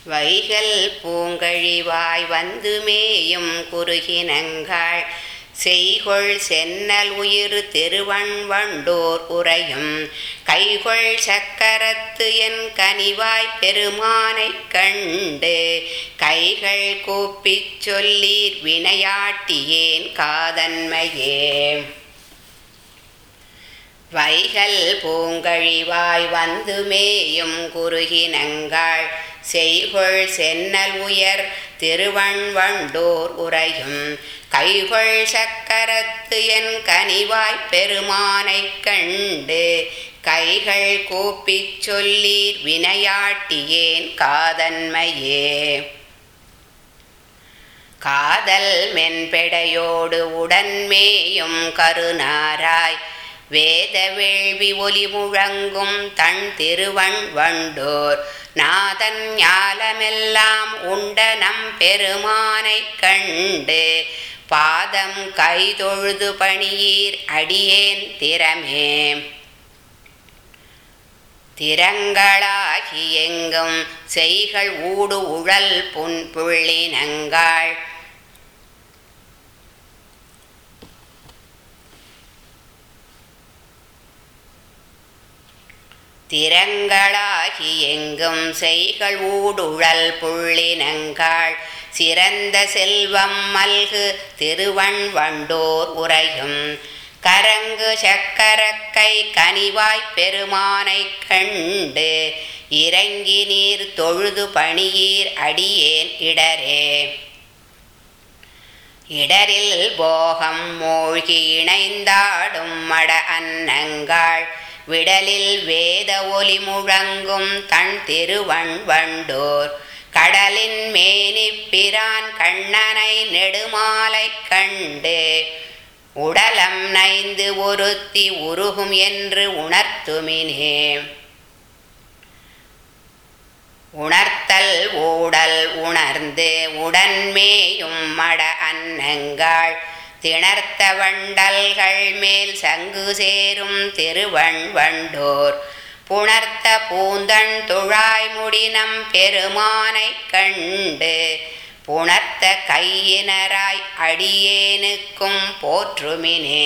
வைகல் பூங்கழிவாய் வந்து மேயும் குறுகினங்காள் செய்கொள் சென்னல் உயிர் திருவண் வண்டோர் உறையும் கைகொள் சக்கரத்து என் கனிவாய் பெருமானைக் கண்டு கைகள் கூப்பிச் சொல்லீர் வினையாட்டியேன் காதன்மையே வைகல் பூங்கழிவாய் வந்து மேயும் குறுகினங்காள் செய்கொள் சென்னல் உயர் திருவண்வண்டோர் உறையும் கைகொள் சக்கரத்து என் கனிவாய்ப் பெருமானைக் கண்டு கைகள் கூப்பிச் சொல்லீர் வினையாட்டியேன் காதன்மையே காதல் மென்பெடையோடு உடன்மேயும் கருணாராய் வேத வேள்வி ஒலி முழங்கும் தன் திருவண் வண்டோர் நாதன் ஞாலமெல்லாம் உண்ட நம் பெருமானைக் கண்டு பாதம் கைதொழுது பணியீர் அடியேன் திறமே திறங்களாகி எங்கும் செய்கள் ஊடு உழல் புன் புள்ளினங்காள் திறங்களாகி எங்கும் செய்கள் ஊடுழல் புள்ளினங்காள் சிறந்த செல்வம் மல்கு திருவண் வண்டோர் உறையும் கரங்கு சக்கரக்கை கனிவாய்ப் பெருமானைக் கண்டு இறங்கி நீர் தொழுது பணியீர் அடியேன் இடரே இடரில் போகம் மூழ்கி இணைந்தாடும் மட அன்னங்காள் விடலில் வேத ஒலி முழங்கும் தன் திருவண் வண்டோர் கடலின் மேனி பிரான் கண்ணனை நெடுமாலைக் கண்டு உடலம் நைந்து ஒருத்தி உருகும் என்று உணர்த்துமினே உணர்த்தல் ஊடல் உணர்ந்து உடன்மேயும் மட அன்னங்காள் திணர்த்த வண்டல்கள் மேல் சங்கு சேரும் திருவண் வண்டோர் புணர்த்த பூந்தன் துழாய் முடினம் பெருமானைக் கண்டு புணர்த்த கையினராய் அடியேனுக்கும் போற்றுமினே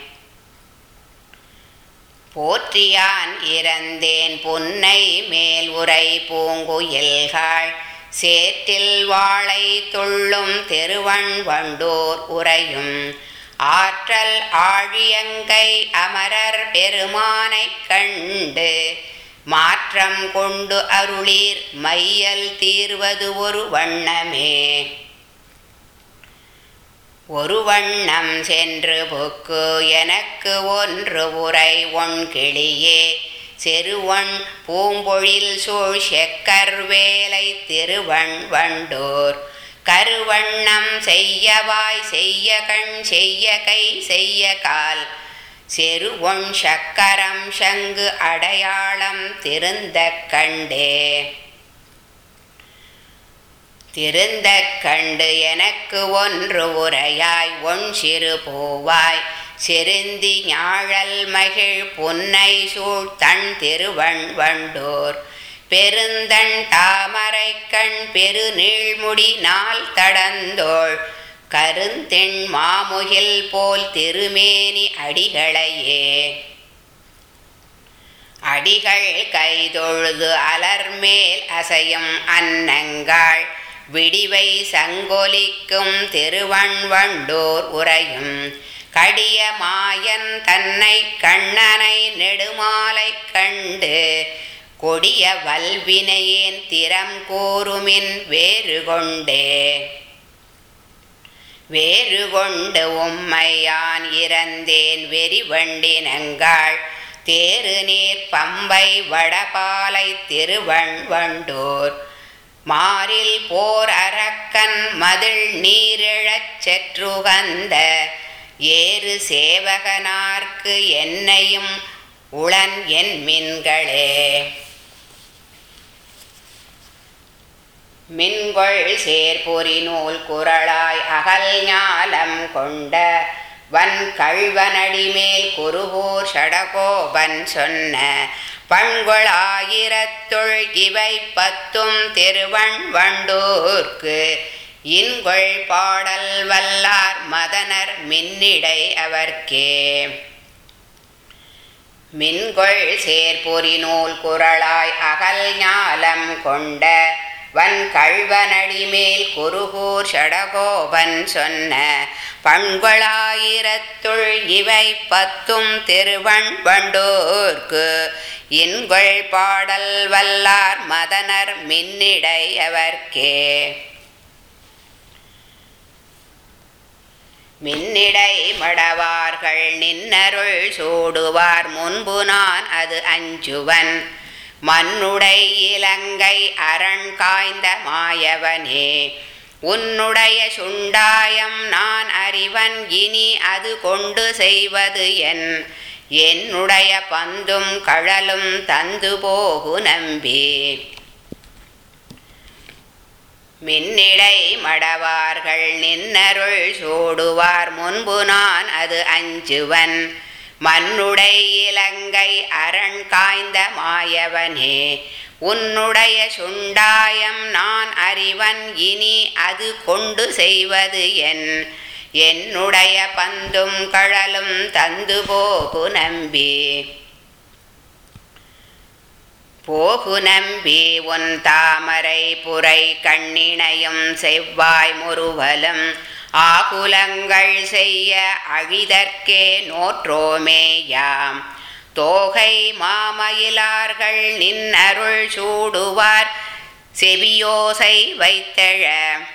போற்றியான் இறந்தேன் புன்னை மேல் உரை பூங்குயில்காள் சேற்றில் வாழை துள்ளும் திருவண் வண்டோர் உறையும் ஆற்றல் ஆழியங்கை அமரர் பெருமானைக் கண்டு மாற்றம் கொண்டு அருளீர் மையல் தீர்வது ஒரு வண்ணமே ஒரு வண்ணம் சென்று புக்கு எனக்கு ஒன்று உரை ஒன் கிளியே செருவன் பூம்பொழில் சூழ் செக்கர் வேலை திருவண் வண்டோர் கருவண்ணம் செய்யவாய் செய்ய கண் செய்ய கை செய்ய கால் செருவொன் சக்கரம் சங்கு அடையாளம் திருந்த கண்டே திருந்த கண்டு எனக்கு ஒன்று உரையாய் ஒன் சிறு பூவாய் செருந்தி ஞாழல் மகிழ் புன்னை சூழ் தன் திருவண் வண்டோர் பெருந்தன் தாமரை கண் பெரு நீழ்முடி நாள் தடந்தோள் கருந்தெண் மாமுகில் போல் திருமேனி அடிகளையே அடிகள் கைதொழுது அலர்மேல் அசையும் அன்னங்காள் விடிவை சங்கொலிக்கும் திருவண் வண்டோர் உறையும் கடிய மாயன் தன்னை கண்ணனை நெடுமாலைக் கண்டு கொடிய வல்வினையேன் திறம் கூறுமின் வேறு கொண்டே வேறு கொண்டு உம்மையான் இறந்தேன் வெறிவண்டினங்காள் தேரு நீர் பம்பை வடபாலை திருவண் வண்டோர் மாறில் போர் அரக்கன் மதில் நீரிழச் செற்றுகந்த ஏறு சேவகனார்க்கு என்னையும் உளன் என் மின்களே மின்கொள் சேர்பொறி நூல் குரலாய் அகல் ஞாலம் கொண்ட வன் கழ்வனடி மேல் குருகூர் ஷடகோபன் சொன்ன பண்கொளாயிரத்துள் இவை பத்தும் திருவண் வண்டூர்க்கு இன்கொள் பாடல் வல்லார் மதனர் மின்னிடை அவர்க்கே மின்கொள் சேர்பொறி நூல் குரலாய் அகல் ஞாலம் கொண்ட வன் கழ்வனடி மேல் குருகூர் சடகோபன் சொன்ன பண்கொளாயிரத்துள் இவை பத்தும் திருவண் வண்டோர்க்கு இன்கொள் பாடல் வல்லார் மதனர் மின்னிடை அவர்க்கே மின்னிடை மடவார்கள் நின்னருள் சூடுவார் முன்பு நான் அது அஞ்சுவன் மண்ணுடை இலங்கை அரண் காய்ந்த மாயவனே உன்னுடைய சுண்டாயம் நான் அறிவன் இனி அது கொண்டு செய்வது என் என்னுடைய பந்தும் கழலும் தந்து போகு நம்பி மின்னிடை மடவார்கள் நின்னருள் சூடுவார் முன்பு நான் அது அஞ்சுவன் மண்ணுடை இலங்கை அரண் காய்ந்த மாயவனே உன்னுடைய சுண்டாயம் நான் அறிவன் இனி அது கொண்டு செய்வது என் என்னுடைய பந்தும் கழலும் தந்து போகு நம்பி போகு நம்பி உன் தாமரை புரை கண்ணிணையும் செவ்வாய் முறுவலும் ஆகுலங்கள் செய்ய அழிதற்கே நோற்றோமேயாம் தோகை மாமயிலார்கள் நின் அருள் சூடுவார் செவியோசை வைத்தழ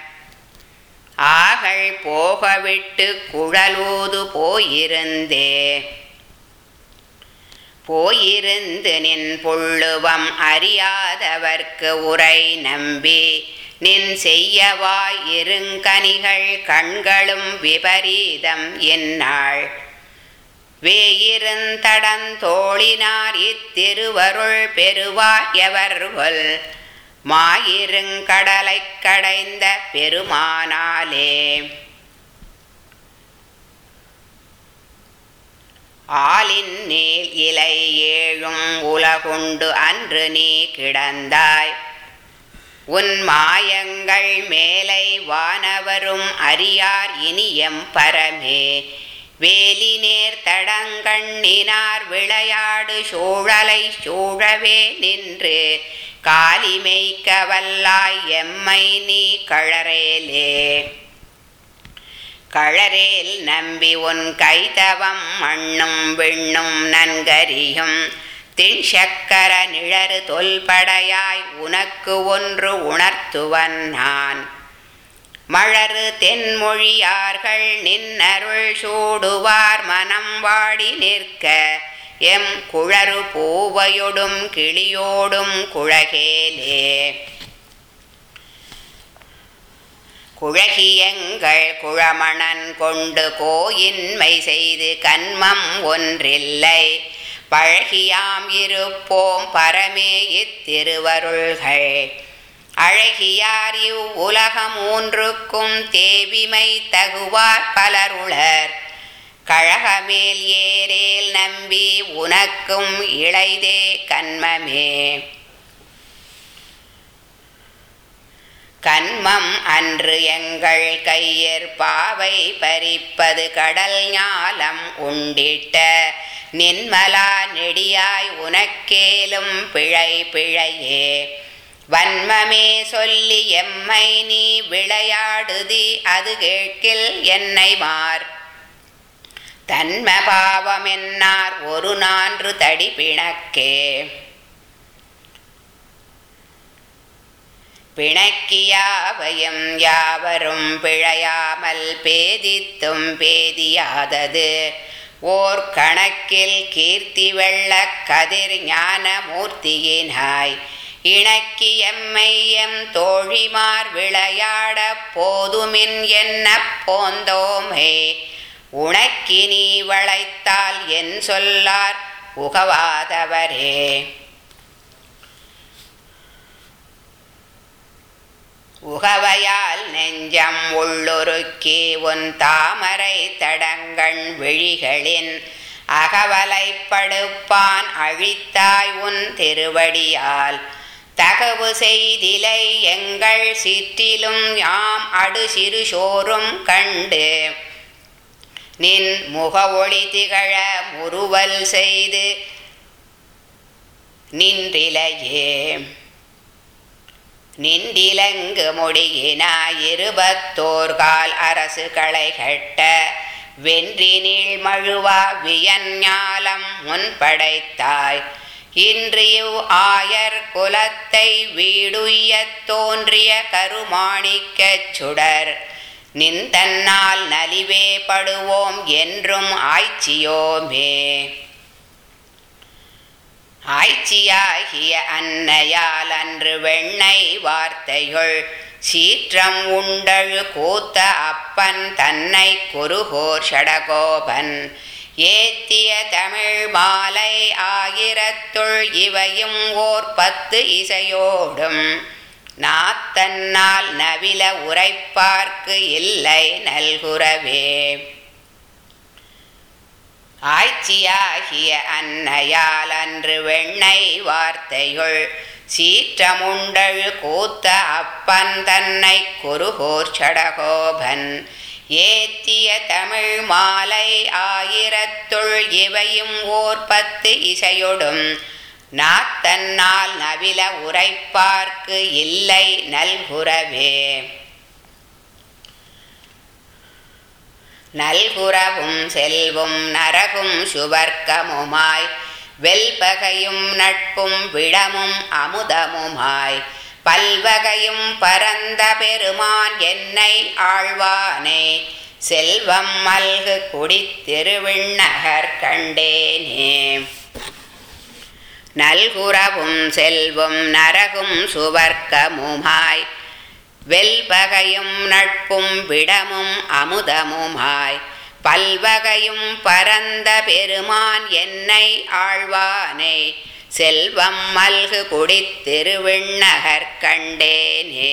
ஆகள் போகவிட்டு குழலூது போயிருந்தே போயிருந்து நின் புள்ளுவம் அறியாதவர்க்கு உரை நம்பி நின் செய்யவாய் இருங்கனிகள் கண்களும் விபரீதம் என்னாள் வேயிருந்தடந்தோழினார் இத்திருவருள் பெறுவார் எவர்கள் மாயிருங்கடலைக் கடைந்த பெருமானாலே ஆலின் நீல் இலை ஏழும் உலகுண்டு அன்று நீ கிடந்தாய் உன் மாயங்கள் மேலை வானவரும் அறியார் இனியம் பரமே வேலி நேர் தடங்கண்ணினார் விளையாடு சூழலை சூழவே நின்று காலிமைக்க வல்லாய் எம்மை நீ கழறேலே கழரேல் நம்பி உன் கைதவம் மண்ணும் விண்ணும் நன்கரியும் திண் சக்கர நிழறு தொல்படையாய் உனக்கு ஒன்று உணர்த்துவன் நான் மழறு தென்மொழியார்கள் நின் அருள் சூடுவார் மனம் வாடி நிற்க எம் குழறு பூவையொடும் கிளியோடும் குழகேலே குழகியங்கள் குழமணன் கொண்டு கோயின்மை செய்து கன்மம் ஒன்றில்லை பழகியாம் இருப்போம் பரமே இத்திருவருள்கள் அழகியார் இவ் உலகம் மூன்றுக்கும் தேவிமை தகுவார் பலருளர் கழகமேல் ஏரேல் நம்பி உனக்கும் இளைதே கண்மமே கண்மம் அன்று எங்கள் கையர் பாவை பறிப்பது கடல் ஞாலம் உண்டிட்ட நின்மலா நெடியாய் உனக்கேலும் பிழை பிழையே வன்மமே சொல்லி எம்மை நீ விளையாடுதி அது கேட்கில் என்னை மார் தன்ம பாவமென்னார் ஒரு நான்று தடி பிணக்கே பிணக்கியாவையும் யாவரும் பிழையாமல் பேதித்தும் பேதியாதது ஓர் கணக்கில் கீர்த்தி வெள்ள கதிர் ஞான மூர்த்தியினாய் இணக்கி எம்மையம் தோழிமார் விளையாட போதுமின் என்ன போந்தோமே உனக்கி நீ வளைத்தால் என் சொல்லார் உகவாதவரே உகவையால் நெஞ்சம் உள்ளொருக்கி உன் தாமரை தடங்கண் விழிகளின் அகவலைப்படுப்பான் அழித்தாய் உன் திருவடியால் தகவு செய்திலை எங்கள் சிற்றிலும் யாம் அடு சிறு சோறும் கண்டு நின் முக ஒளி திகழ முறுவல் செய்து நின்றிலையே நின்றிலங்கு முடியினாயிருபத்தோர்கால் அரசு களை கட்ட வென்றி நீள் மழுவா வியஞ்ஞாலம் முன்படைத்தாய் இன்றியு ஆயர் குலத்தை வீடுய்யத் தோன்றிய கருமாணிக்கச் சுடர் நின்தன்னால் நலிவே படுவோம் என்றும் ஆய்ச்சியோமே ஆய்ச்சியாகிய அன்னையால் அன்று வெண்ணை வார்த்தைகள் சீற்றம் உண்டழு கூத்த அப்பன் தன்னை குருகோர் ஷடகோபன் ஏத்திய தமிழ் மாலை ஆயிரத்துள் இவையும் ஓர் பத்து இசையோடும் நாத்தன்னால் நவில உரைப்பார்க்கு இல்லை நல்குறவே ஆய்ச்சியாகிய அன்னையால் அன்று வெண்ணை வார்த்தையுள் சீற்றமுண்டழு கூத்த அப்பன் தன்னை குருகோர் சடகோபன் ஏத்திய தமிழ் மாலை ஆயிரத்துள் இவையும் ஓர் பத்து இசையொடும் நாத்தன்னால் நவில உரைப்பார்க்கு இல்லை நல்குறவே நல்குறவும் செல்வும் நரகும் சுவர்க்கமுமாய் வெல்பகையும் நட்பும் விடமும் அமுதமுமாய் பல்வகையும் பரந்த பெருமான் என்னை ஆழ்வானே செல்வம் மல்கு குடித்திருவிண்ணகர் கண்டேனே நல்குறவும் செல்வும் நரகும் சுவர்க்கமுமாய் வெல்பகையும் நட்பும் விடமும் அமுதமுமாய் பல்வகையும் பரந்த பெருமான் என்னை ஆழ்வானே செல்வம் மல்கு குடித்திருவிண்ணகர் கண்டேனே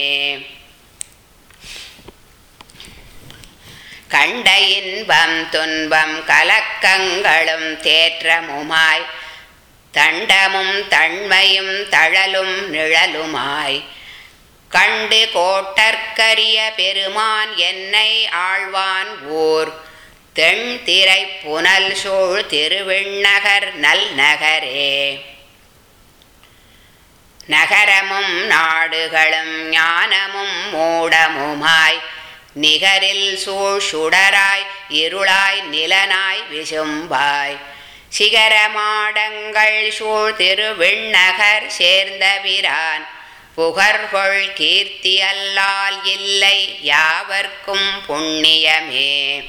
கண்ட இன்பம் துன்பம் கலக்கங்களும் தேற்றமுமாய் தண்டமும் தன்மையும் தழலும் நிழலுமாய் கண்டு கோட்டற்கரிய பெருமான் என்னை ஆழ்வான் ஊர் தென் திரை புனல் சூழ் திருவிண்ணகர் நல் நகரே நகரமும் நாடுகளும் ஞானமும் மூடமுமாய் நிகரில் சூழ் சுடராய் இருளாய் நிலனாய் விசும்பாய் சிகரமாடங்கள் சூழ் திருவிண்ணகர் சேர்ந்த பிரான் புகர்கொள் கீர்த்தி அல்லால் இல்லை யாவர்க்கும் புண்ணியமே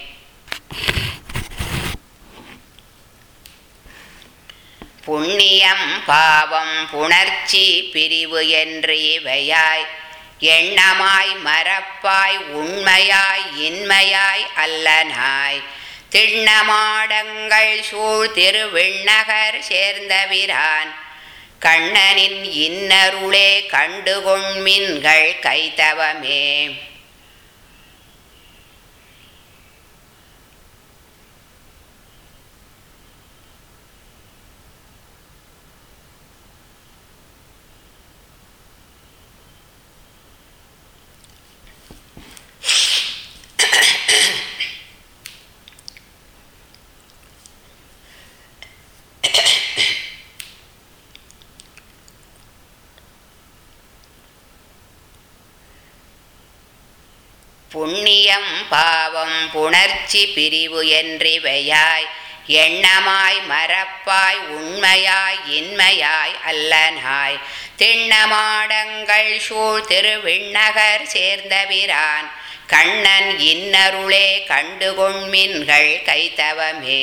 புண்ணியம் பாவம் புணர்ச்சி பிரிவு என்று இவையாய் எண்ணமாய் மரப்பாய் உண்மையாய் இன்மையாய் அல்லனாய் திண்ணமாடங்கள் சூழ் திருவிண்ணகர் சேர்ந்தவிரான் கண்ணனின் இன்னருளே கண்டுகொண்மின்கள் கைத்தவமே புண்ணியம் பாவம் புணர்ச்சி பிரிவு என்றிவையாய் எண்ணமாய் மரப்பாய் உண்மையாய் இன்மையாய் அல்லனாய் திண்ணமாடங்கள் சூழ் திருவிண்ணகர் சேர்ந்தபிரான் கண்ணன் இன்னருளே கண்டுகொண்மின்கள் கைத்தவமே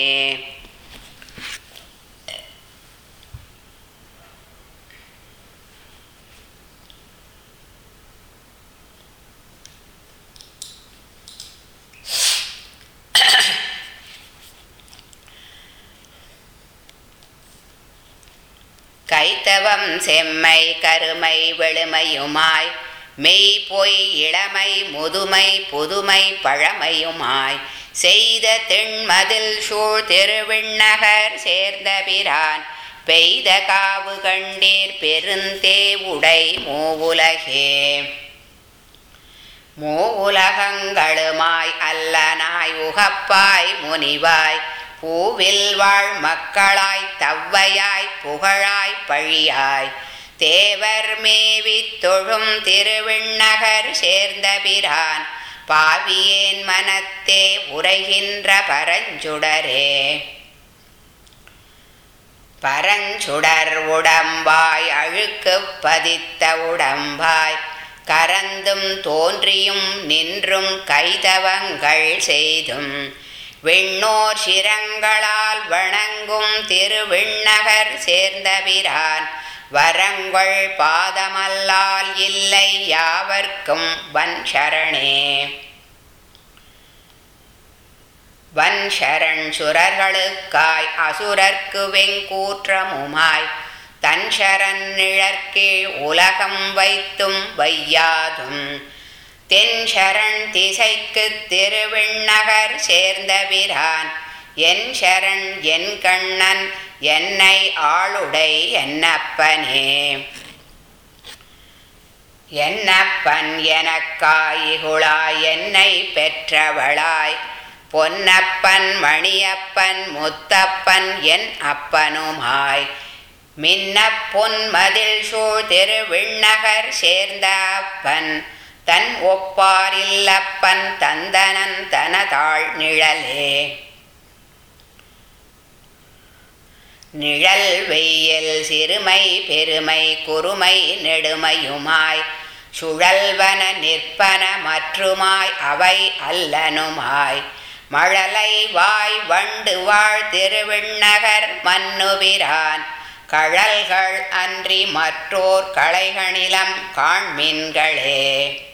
கைத்தவம் செம்மை கருமை வெளுமையுமாய் மெய் பொய் இளமை முதுமை புதுமை பழமையுமாய் செய்த தென்மதில் சூழ் திருவிண்ணகர் சேர்ந்த பிரான் பெய்த காவு கண்டீர் பெருந்தே உடை மூவுலகே மூவுலகங்களுமாய் அல்லனாய் உகப்பாய் முனிவாய் பூவில் வாழ் மக்களாய் தவ்வையாய் புகழாய் பழியாய் தேவர் மேவித் தொழும் திருவிண்ணகர் சேர்ந்த பிரான் பாவியேன் மனத்தே உரைகின்ற பரஞ்சுடரே பரஞ்சுடர் உடம்பாய் அழுக்கு பதித்த உடம்பாய் கரந்தும் தோன்றியும் நின்றும் கைதவங்கள் செய்தும் விண்ணோர் சிரங்களால் வணங்கும் திருவிண்ணகர் சேர்ந்த பிரான் வரங்கள் பாதமல்லால் இல்லை யாவர்க்கும் வன் சரணே வன் சரண் சுரர்களுக்காய் அசுரர்க்கு வெங்கூற்றமுமாய் தன் சரண் நிழற்கீழ் உலகம் வைத்தும் வையாதும் தென் சரண் திசைக்கு திருவிண்ணகர் சேர்ந்த பிரான் என் சரண் என் கண்ணன் என்னை ஆளுடை என்னப்பனே என்னப்பன் எனக்காயிகுளாய் என்னை பெற்றவளாய் பொன்னப்பன் மணியப்பன் முத்தப்பன் என் அப்பனுமாய் மின்ன பொன்மதில் சூழ் திருவிண்ணகர் சேர்ந்த அப்பன் தன் ஒப்பாரில்லப்பன் தந்தனன் தனதாள் நிழலே நிழல் வெயில் சிறுமை பெருமை குறுமை நெடுமையுமாய் சுழல்வன நிற்பன மற்றுமாய் அவை அல்லனுமாய் மழலை வாய் வண்டு வாழ் திருவிண்ணகர் மன்னுபிரான் கழல்கள் அன்றி மற்றோர் களைகணிலம் காண்மின்களே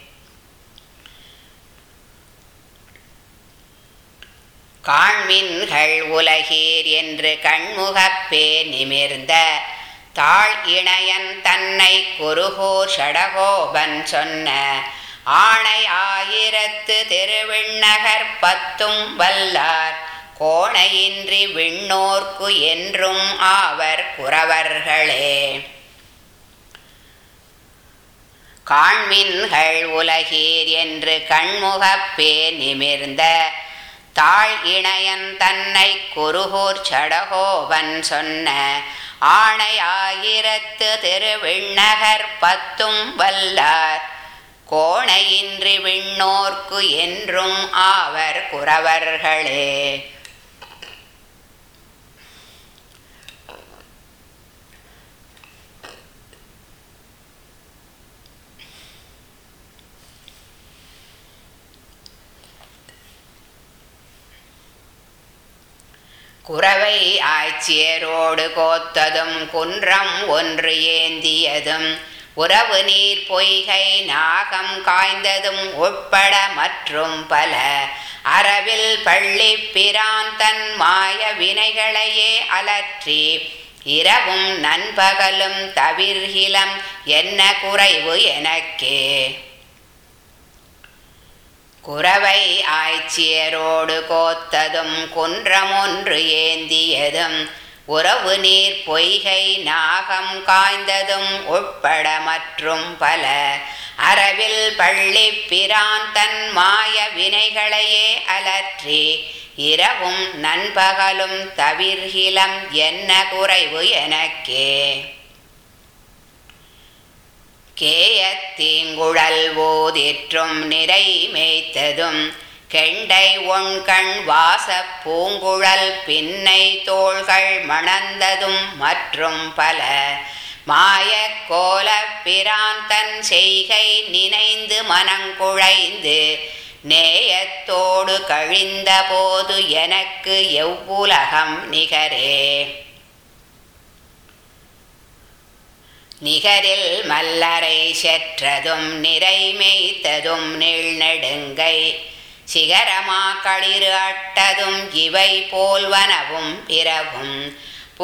காண்மின்கள் உலகீர் என்று கண்முகப்பே நிமிர்ந்த தாழ் இணையன் தன்னை குருகூர் ஷடகோபன் சொன்ன ஆணை ஆயிரத்து திருவிண்ணகர் பத்தும் வல்லார் கோணையின்றி விண்ணோர்க்கு என்றும் ஆவர் குறவர்களே காண்மின்கள் உலகீர் என்று கண்முகப்பே நிமிர்ந்த தாழ் இணையன் தன்னை குருகூர் சடகோவன் சொன்ன ஆணை ஆயிரத்து திருவிண்ணகர் பத்தும் வல்லார் கோணையின்றி விண்ணோர்க்கு என்றும் ஆவர் குறவர்களே குறவை ஆட்சியரோடு கோத்ததும் குன்றம் ஒன்று ஏந்தியதும் உறவு நீர் பொய்கை நாகம் காய்ந்ததும் உட்பட மற்றும் பல அறவில் பள்ளி பிரான் தன் மாய வினைகளையே அலற்றி இரவும் நண்பகலும் தவிர்கிலம் என்ன குறைவு எனக்கே குறவை ஆய்ச்சியரோடு கோத்ததும் குன்றமொன்று ஏந்தியதும் உறவு நீர் பொய்கை நாகம் காய்ந்ததும் உட்பட மற்றும் பல அறவில் பள்ளி பிரான் தன் மாய வினைகளையே அலற்றி இரவும் நண்பகலும் தவிர்கிலம் என்ன குறைவு எனக்கே கேயத்தீங்குழல் ஓதிற்றும் நிறை மேய்த்ததும் கெண்டை ஒண்கண் வாசப் பூங்குழல் பின்னை தோள்கள் மணந்ததும் மற்றும் பல மாயக் கோலப் பிரான் தன் செய்கை நினைந்து மனங்குழைந்து நேயத்தோடு கழிந்த போது எனக்கு எவ்வுலகம் நிகரே நிகரில் மல்லரை செற்றதும் நிறை மேய்த்ததும் நீழ்நெடுங்கை சிகரமா களிறு அட்டதும் இவை போல்வனவும் பிறவும்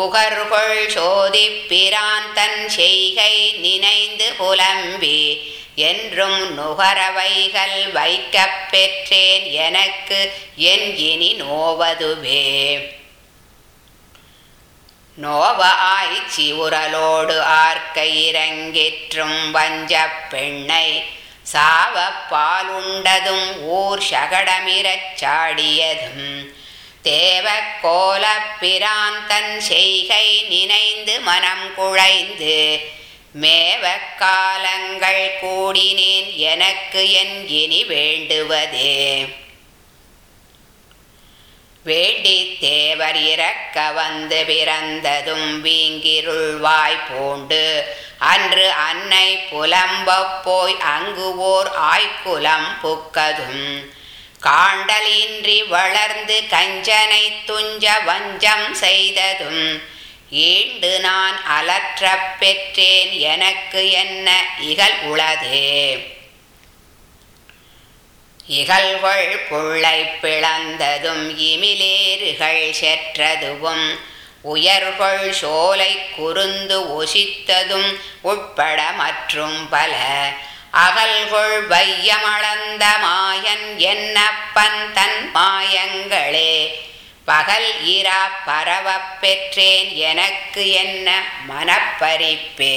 புகர்கொள் சோதிப் பிரான் தன் செய்கை நினைந்து புலம்பி என்றும் நுகரவைகள் வைக்கப் பெற்றேன் எனக்கு என் இனி நோவதுவே நோவ ஆய்ச்சி உரலோடு ஆர்க்க இறங்கிற்றும் வஞ்சப் பெண்ணை சாவ பாலுண்டதும் ஊர் சகடமிரச் சாடியதும் தேவ கோலப்பிராந்தன் செய்கை நினைந்து மனம் குழைந்து மேவ காலங்கள் கூடினேன் எனக்கு என் இனி வேண்டுவதே வேண்டி தேவர் இறக்க வந்து பிறந்ததும் வீங்கிருள்வாய் பூண்டு அன்று அன்னை புலம்பப் போய் அங்கு ஓர் ஆய்க்குலம் புக்கதும் காண்டல் இன்றி வளர்ந்து கஞ்சனை துஞ்ச வஞ்சம் செய்ததும் ஈண்டு நான் அலற்றப் பெற்றேன் எனக்கு என்ன இகழ் உளதே இகழ்கள் புள்ளை பிளந்ததும் இமிலேறுகள் செற்றதுவும் உயர்கொள் சோலை குருந்து ஒசித்ததும் உட்பட மற்றும் பல அகல்கொள் வையமளந்த மாயன் என்னப்பன் தன் மாயங்களே பகல் இரா பரவப் பெற்றேன் எனக்கு என்ன மனப்பறிப்பே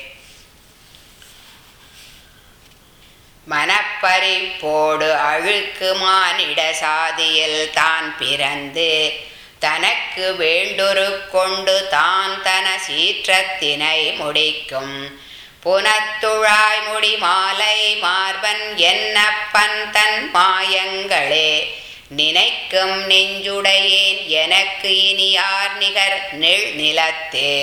மனப்பறிப்போடு அழுக்கு மானிட சாதியில் தான் பிறந்து தனக்கு வேண்டொரு கொண்டு தான் தன சீற்றத்தினை முடிக்கும் புனத்துழாய் முடி மாலை மார்பன் என்னப்பன் தன் மாயங்களே நினைக்கும் நெஞ்சுடையேன் எனக்கு இனி யார் நிகர் நெல் நிலத்தே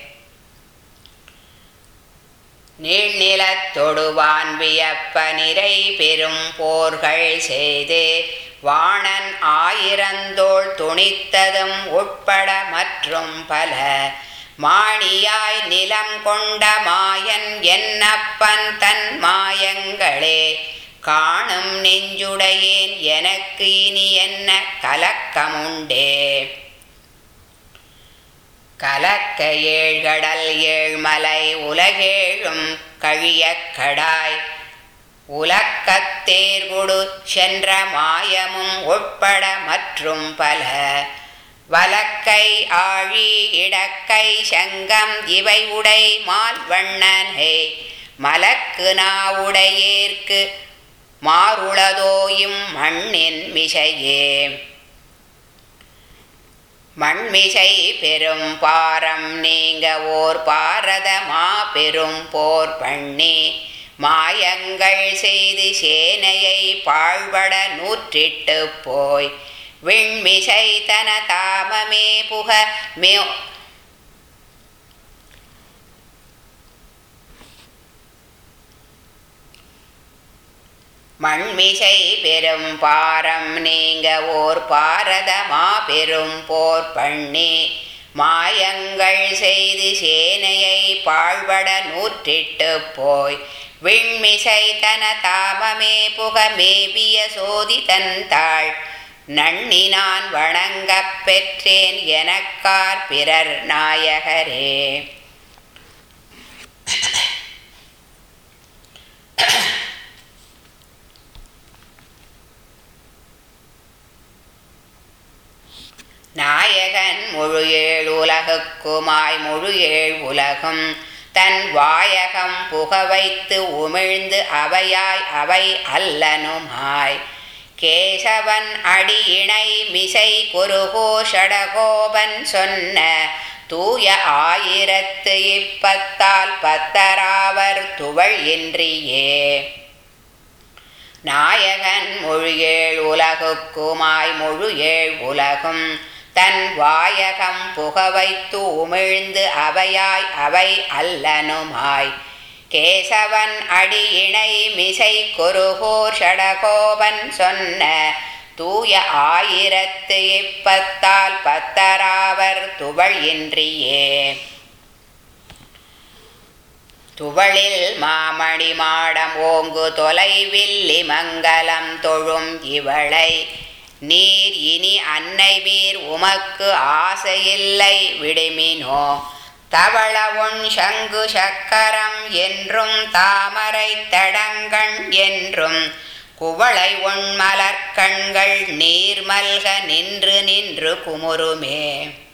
நீழ்நிலத்தொடுவான் வியப்ப நிறை பெரும் போர்கள் செய்து வாணன் ஆயிரந்தோள் துணித்ததும் உட்பட மற்றும் பல மாணியாய் நிலம் கொண்ட மாயன் என்னப்பன் தன் மாயங்களே காணும் நெஞ்சுடையேன் எனக்கு இனி என்ன கலக்கமுண்டே கலக்க ஏழ்கடல் ஏழ்மலை உலகேழும் கழியக் கடாய் உலக்கத்தேர்குடு சென்ற மாயமும் உட்பட மற்றும் பல வலக்கை ஆழி இடக்கை சங்கம் இவை உடை மால்வண்ணனை மலக்கு நாவுடையேற்கு மாறுளதோயும் மண்ணின் மிசையே மண்மிசை பெரும் பாரம் நீங்க ஓர் பாரத மா பெரும் போர் பண்ணி மாயங்கள் செய்து சேனையை பாழ்பட நூற்றிட்டு போய் விண்மிசை தன தாமமே புக மே மண்மிசை பெரும் பாரம் நீங்க ஓர் பாரதமா பெரும் போர் பண்ணி மாயங்கள் செய்து சேனையை பாழ்பட நூற்றிட்டு போய் விண்மிசை தன தாமமே புக மேவிய சோதி தந்தாள் நன்னி நான் வணங்கப் பெற்றேன் எனக்கார் பிறர் நாயகரே நாயகன் முழு ஏழ் உலகுக்குமாய் முழு ஏழ் உலகும் தன் வாயகம் புக வைத்து உமிழ்ந்து அவையாய் அவை அல்லனுமாய் கேசவன் அடி இணை மிசை குருகோஷடகோபன் சொன்ன தூய ஆயிரத்து இப்பத்தால் பத்தராவர் துவள் இன்றியே நாயகன் முழு ஏழ் உலகுக்குமாய் முழு ஏழ் உலகும் தன் வாயகம் புக வைத்து உமிழ்ந்து அவையாய் அவை அல்லனுமாய் கேசவன் அடி இணை மிசை குருகோர் ஷடகோபன் சொன்ன தூய ஆயிரத்து இப்பத்தால் பத்தராவர் துவள் இன்றியே துவளில் மாமணி மாடம் ஓங்கு தொலைவில்லி மங்கலம் தொழும் இவளை நீர் இனி அன்னை மீர் உமக்கு ஆசையில்லை விடுமினோ தவள ஒன் சங்கு சக்கரம் என்றும் தாமரை தடங்கண் என்றும் குவளை ஒன் மலர்கண்கள் நீர்மல்க நின்று நின்று குமுறுமே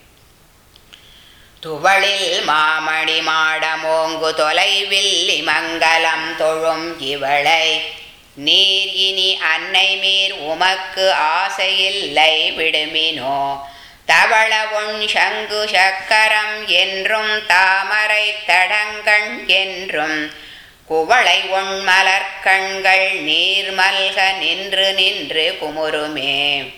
துவளில் மாமணி மாடமோங்கு தொலைவில் இமங்கலம் தொழும் இவளை நீர் இனி அன்னை மீர் உமக்கு ஆசையில்லை விடுமினோ தவள ஒன் சங்கு சக்கரம் என்றும் தாமரை தடங்கண் என்றும் குவளை ஒன் மலர்கண்கள் நீர்மல்க நின்று நின்று குமுறுமே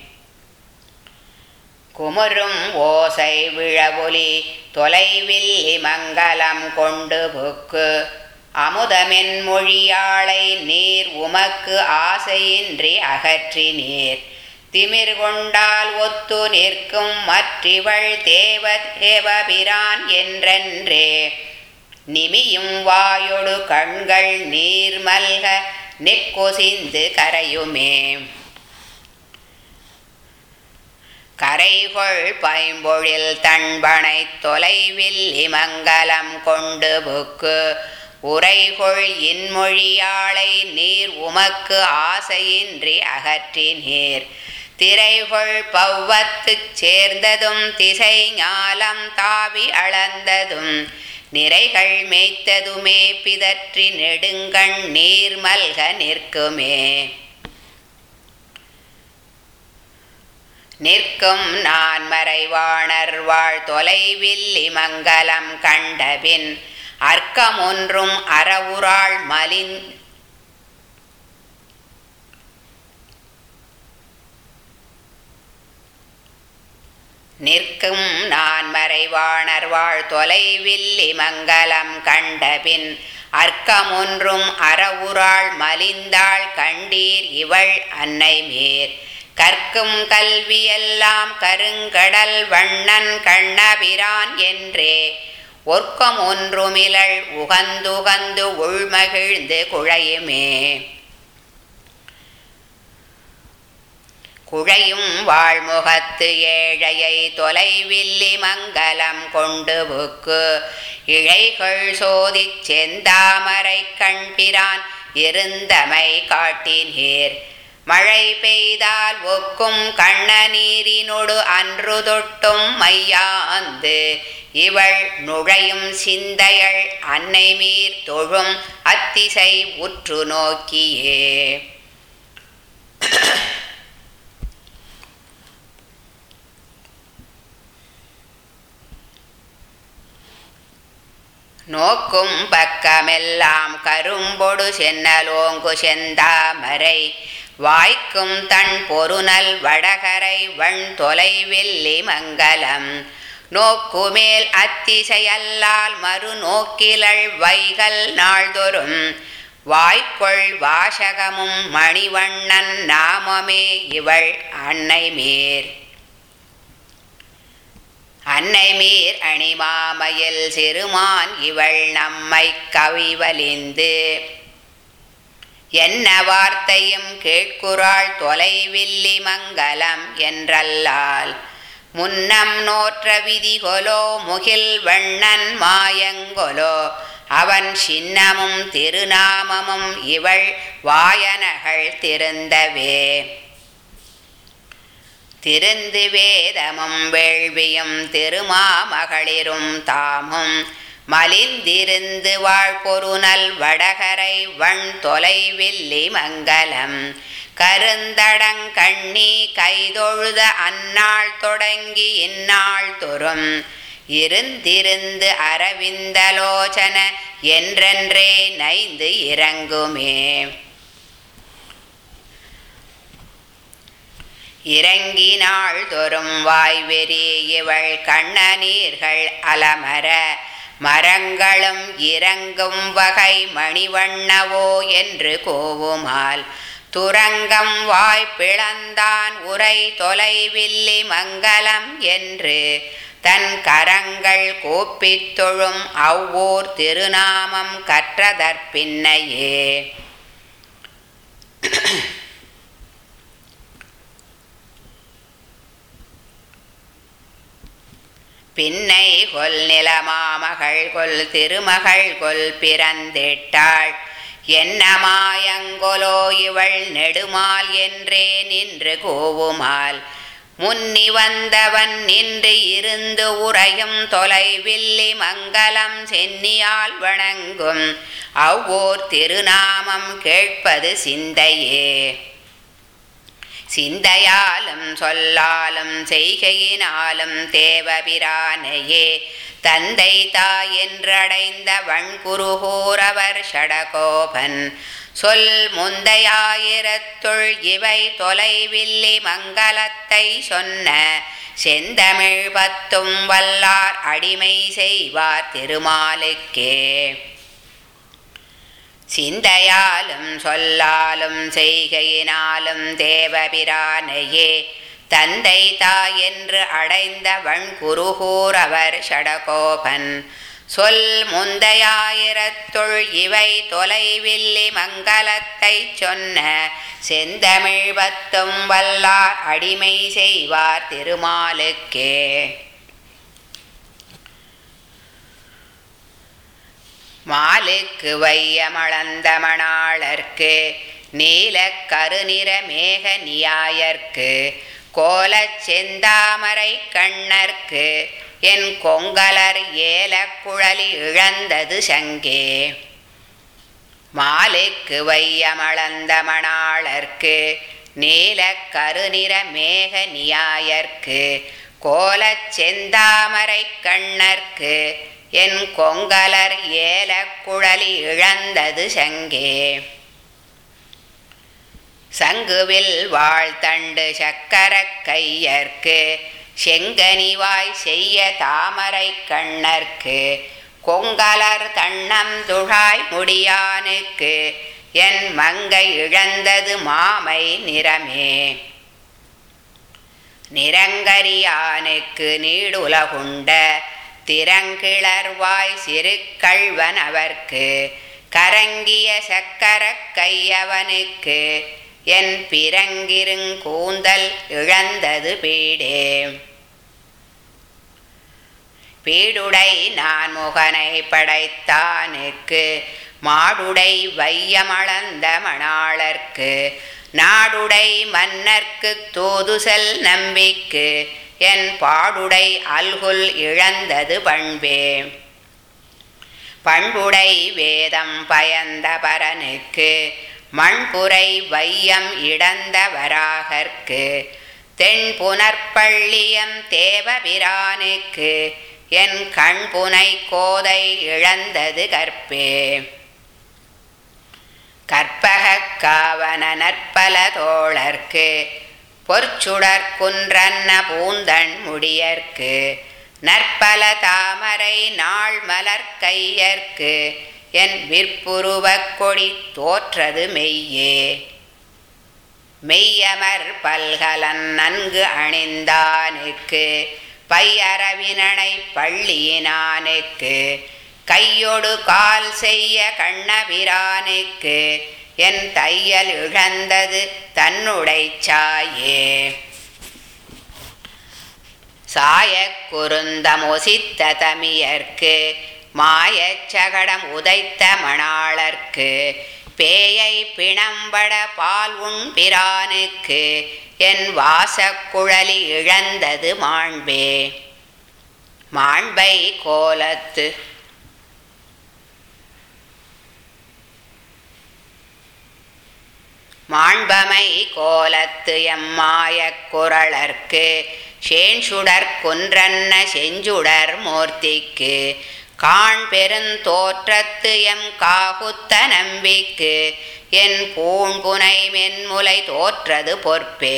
குமுறும் ஓசை விழவொலி தொலைவில் இமங்கலம் கொண்டு புக்கு அமுதமென் மொழியாளை நீர் உமக்கு ஆசையின்றி அகற்றி நீர் திமிர் கொண்டால் ஒத்து நிற்கும் மற்றிவள் தேவ தேவபிரான் என்றென்றே நிமியும் வாயொடு கண்கள் நீர்மல்க நெக்கொசிந்து கரையுமே கரைகொள் பைம்பொழில் தன்பனை தொலைவில் இமங்கலம் கொண்டு புக்கு உரைகொள் இன்மொழியாளை நீர் உமக்கு ஆசையின்றி அகற்றி நீர் திரைகொள் பவ்வத்துச் சேர்ந்ததும் திசை ஞாலம் தாவி அளந்ததும் நிறைகள் மேய்த்ததுமே பிதற்றி நெடுங்கண் நீர் மல்க நிற்குமே நிற்கும் நான் மறைவாணர் வாழ் தொலைவில் இமங்கலம் கண்டபின் அர்க்கமொன்றும் அறவுராள் மலின் நிற்கும் நான் மறைவாணர் வாழ் தொலைவில் இமங்கலம் கண்டபின் அர்க்கமொன்றும் அறவுராள் மலிந்தாள் கண்டீர் இவள் அன்னை மேர் கற்கும் கல்வியெல்லாம் கருங்கடல் வண்ணன் கண்ணபிரான் என்றே ஒர்க்கம் ஒன்றுமிழள் உகந்துகந்து உள்மகிழ்ந்து குழையுமே குழையும் வாழ்முகத்து ஏழையை தொலைவில்லி மங்கலம் கொண்டு புக்கு இழைகள் சோதிச் செந்தாமரை கண்பிரான் இருந்தமை காட்டினீர் மழை பெய்தால் ஒக்கும் கண்ண நீரினொடு அன்று தொட்டும் மையாந்து இவள் நுழையும் சிந்தையள் அன்னை மீர் தொழும் அத்திசை உற்று நோக்கியே நோக்கும் பக்கமெல்லாம் கரும்பொடு சென்னலோங்கு செந்தாமரை வாய்க்கும் தன் பொருநல் வடகரை வண் தொலைவில்லி மங்கலம் நோக்குமேல் அத்திசையல்லால் மறு நோக்கிலள் வைகல் நாள்தொறும் வாய்க்கொள் வாசகமும் மணிவண்ணன் நாமமே இவள் அன்னை மேர் அன்னை மீர் அணிமாமையில் சிறுமான் இவள் நம்மை கவிவலிந்து என்ன வார்த்தையும் கேட்குறாள் தொலைவில்லி மங்கலம் என்றல்லால் முன்னம் நோற்ற விதிகொலோ முகில் வண்ணன் மாயங்கொலோ அவன் சின்னமும் திருநாமமும் இவள் வாயனகள் திருந்தவே திருந்து வேதமும் வேள்வியும் திருமாமகளிரும் தாமும் மலிந்திருந்து வாழ்பொருநல் வடகரை வண் தொலைவில்லி மங்கலம் கருந்தடங்கண்ணி கைதொழுத அந்நாள் தொடங்கி இந்நாள் தொறும் இருந்திருந்து அரவிந்தலோச்சன என்றென்றே நைந்து இறங்குமே இறங்கினாள் தொறும் வாய்வெறி இவள் கண்ணநீர்கள் அலமர மரங்களும் இறங்கும் வகை மணிவண்ணவோ என்று கோவுமால் துரங்கம் வாய்ப்பிளந்தான் உரை தொலைவில்லி மங்கலம் என்று தன் கரங்கள் கூப்பித் தொழும் அவ்வூர் திருநாமம் கற்றதற்பின்னையே பின்னை கொல் நிலமாமகள் கொல் திருமகள் கொல் பிறந்திட்டாள் என்னமாயங்கொலோ இவள் நெடுமால் என்றே நின்று கூவுமால் முன்னி வந்தவன் நின்று இருந்து உறையும் தொலைவில்லி மங்களம் சென்னியால் வணங்கும் அவ்வோர் திருநாமம் கேட்பது சிந்தையே சிந்தையாலும் சொல்லாலும் செய்கையினாலும் தேவபிரானையே தந்தை தாய் என்றடைந்த வண்குருகூரவர் ஷடகோபன் சொல் முந்தையாயிரத்துள் இவை தொலைவில்லி மங்களத்தை சொன்ன செந்தமிழ் பத்தும் வல்லார் அடிமை செய்வார் திருமாலுக்கே சிந்தையாலும் சொல்லாலும் செய்கையினாலும் தேவபிரானையே தந்தை தாய் என்று அடைந்த வண்குருகூரவர் ஷடகோபன் சொல் முந்தையாயிரத்துள் இவை தொலைவில்லி மங்களத்தை சொன்ன செந்தமிழ் பத்தும் வல்லார் அடிமை செய்வார் திருமாலுக்கே மாலுக்கு வையமளந்த மணாளர்க்கு நீல கருநிற மேக நியாயர்க்கு கோலச் செந்தாமரை கண்ணர்க்கு என் கொங்கலர் ஏல குழலி இழந்தது சங்கே மாலுக்கு வையமளந்த மணாளர்க்கு நீல கருநிற மேக நியாயர்க்கு கோலச் செந்தாமரை கண்ணர்க்கு என் கொங்கலர் ஏல குழலி இழந்தது சங்கே சங்குவில் வாழ்த்தண்டு சக்கர கையர்க்கு செங்கனிவாய் செய்ய தாமரை கண்ணர்க்கு கொங்கலர் தண்ணம் துழாய் முடியானுக்கு என் மங்கை இழந்தது மாமை நிறமே நிறங்கரியானுக்கு நீடுலகுண்ட திறங்கிளர்வாய் சிறு கள்வன் அவர்க்கு கரங்கிய சக்கர கையவனுக்கு என் பிறங்கிருங்கூந்தல் இழந்தது பீடே பீடுடை நான் முகனை படைத்தானுக்கு மாடுடை வையமளந்த மணாளர்க்கு நாடுடை மன்னர்க்கு தூதுசல் நம்பிக்கு என் பாடுடை அல்குல் இழந்தது பண்பே பண்புடை வேதம் பயந்த பரனுக்கு மண்புரை வையம் இடந்த வராகர்க்கு தென் புனற்பள்ளியம் தேவபிரானுக்கு என் கண்புனை கோதை இழந்தது கற்பே கற்பகக் காவன நற்பல தோழர்க்கு பொற்சுடர் குன்றன்ன பூந்தன் முடியர்க்கு நற்பல தாமரை நாள் மலர் கையர்க்கு என் விற்புருவக் கொடி தோற்றது மெய்யே மெய்யமர் பல்கலன் நன்கு அணிந்தானுக்கு பையரவினனை பள்ளியினானுக்கு கையொடு கால் செய்ய கண்ணபிரானுக்கு என் தையல் இழந்தது தன்னுடை சாயே சாயக் குருந்தம் ஒசித்த தமியர்க்கு மாயச் சகடம் உதைத்த மணாளர்க்கு பேயை பிணம்பட பால் உண் பிரானுக்கு என் வாசக்குழலி இழந்தது மாண்பே மாண்பை கோலத்து மாண்பமை கோலத்து எம்மாயக் குரளர்க்கு சேண்சுடர் குன்றன்ன செஞ்சுடர் மூர்த்திக்கு காண் பெருந்தோற்றத்து எம் காகுத்த நம்பிக்கு என் பூண்புனை மென்முலை தோற்றது பொற்பே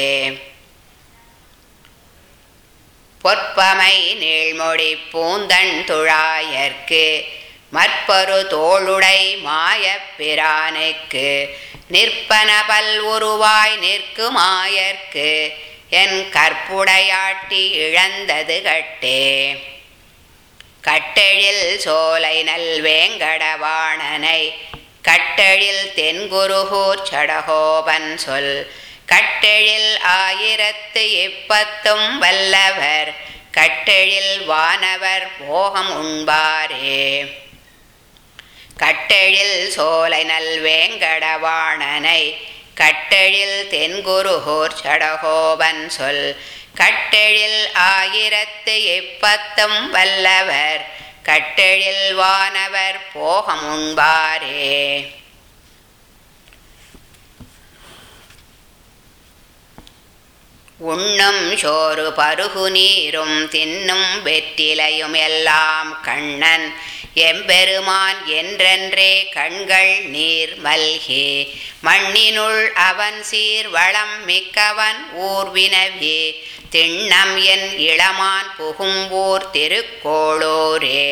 பொற்பமை நீழ்மொழி பூந்தன் துழாயர்க்கு மற்பரு தோளுடை மாயப் பிரானுக்கு நிற்பன பல் உருவாய் நிற்குமாயர்க்கு என் கற்புடையாட்டி இழந்தது கட்டே கட்டெழில் சோலை நல் வேங்கடவாணனை கட்டெழில் தென்குருகூர் சடகோபன் சொல் கட்டெழில் ஆயிரத்து இப்பத்தும் வல்லவர் கட்டெழில் வானவர் போகம் உண்பாரே கட்டெழில் சோலை நல் வேங்கடவாணனை கட்டெழில் தென்குருகூர் சடகோபன் சொல் கட்டெழில் ஆயிரத்து எப்பத்தும் வல்லவர் கட்டெழில் வானவர் போகம் உண்பாரே உண்ணும் சோறு பருகு நீரும் தின்னும் வெற்றிலையும் எல்லாம் கண்ணன் எம்பெருமான் என்றென்றே கண்கள் நீர் மல்கி மண்ணினுள் அவன் சீர் வளம் மிக்கவன் ஊர்வினவே திண்ணம் என் இளமான் புகும்பூர் திருக்கோளூரே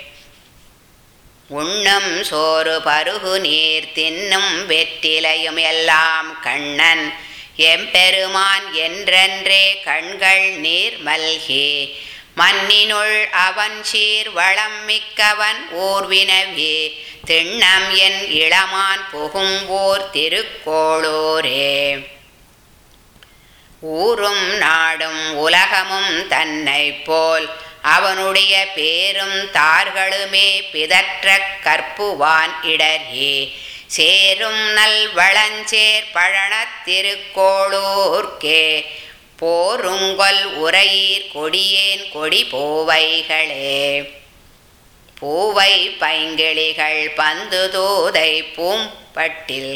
உண்ணும் சோறு பருகு நீர் தின்னும் வெற்றிலையும் எல்லாம் கண்ணன் எம்பெருமான் என்றென்றே கண்கள் நீர் மல்கி மண்ணினுள் அவன் சீர் வளம் மிக்கவன் ஊர்வினவே திண்ணம் என் இளமான் புகும்பூர் திருக்கோளூரே ஊரும் நாடும் உலகமும் தன்னை போல் அவனுடைய பேரும் தார்களுமே பிதற்ற கற்புவான் இடரே சேரும் நல் வளஞ்சேர் பழனத் திருக்கோளூர்க்கே போருங்கொல் உரையீர் கொடியேன் கொடி பூவைகளே பூவை பைங்கிளிகள் பந்து தூதை பூம்பட்டில்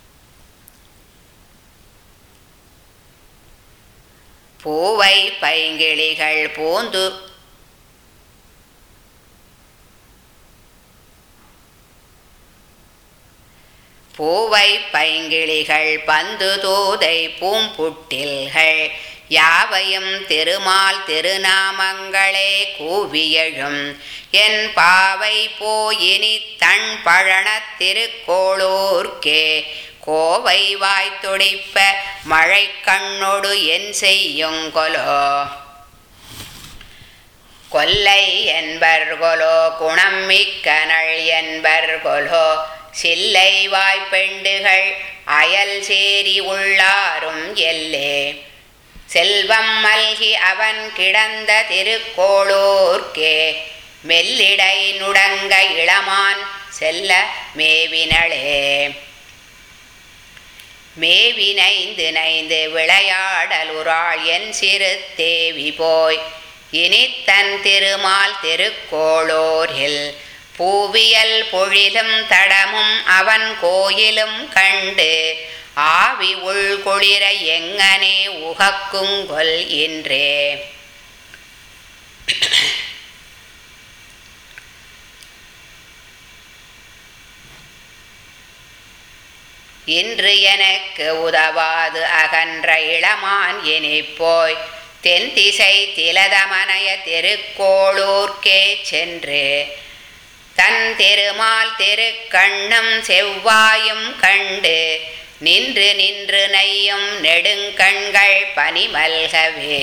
பூவை பைங்கிளிகள் பூந்து பூவை பைங்கிளிகள் பந்து தூதை பூம்புட்டில்கள் யாவையும் திருமால் திருநாமங்களே கூவியழும் என் பாவை போயினி தன் பழனத் திருக்கோளூர்க்கே கோவை வாய் துடிப்ப மழை கண்ணொடு என் செய்யுங்கொலோ கொல்லை என்பர்கொலோ குணம் மிக்கனள் என்பர்கொலோ சில்லை வாய்ப்பெண்டுகள் அயல் சேரி உள்ளாரும் எல்லே செல்வம் மல்கி அவன் கிடந்த திருக்கோளூர்க்கே மெல்லிடை நுடங்க இளமான் செல்ல மேவினளே மேவினைந்து நைந்து விளையாடலுராள் என் சிறு தேவி போய் இனி தன் திருமால் திருக்கோளூரில் பூவியல் பொழிலும் தடமும் அவன் கோயிலும் கண்டு ஆவி உள்குளிர எங்கனே உகக்குங்கொல் என்றே இன்று எனக்கு உதவாது அகன்ற இளமான் இனிப்போய் தென் திசை திலதமனய திருக்கோளூர்க்கே சென்று தன் திருமால் திருக்கண்ணும் செவ்வாயும் கண்டு நின்று நின்று நையும் நெடுங்கண்கள் பனிமல்கவே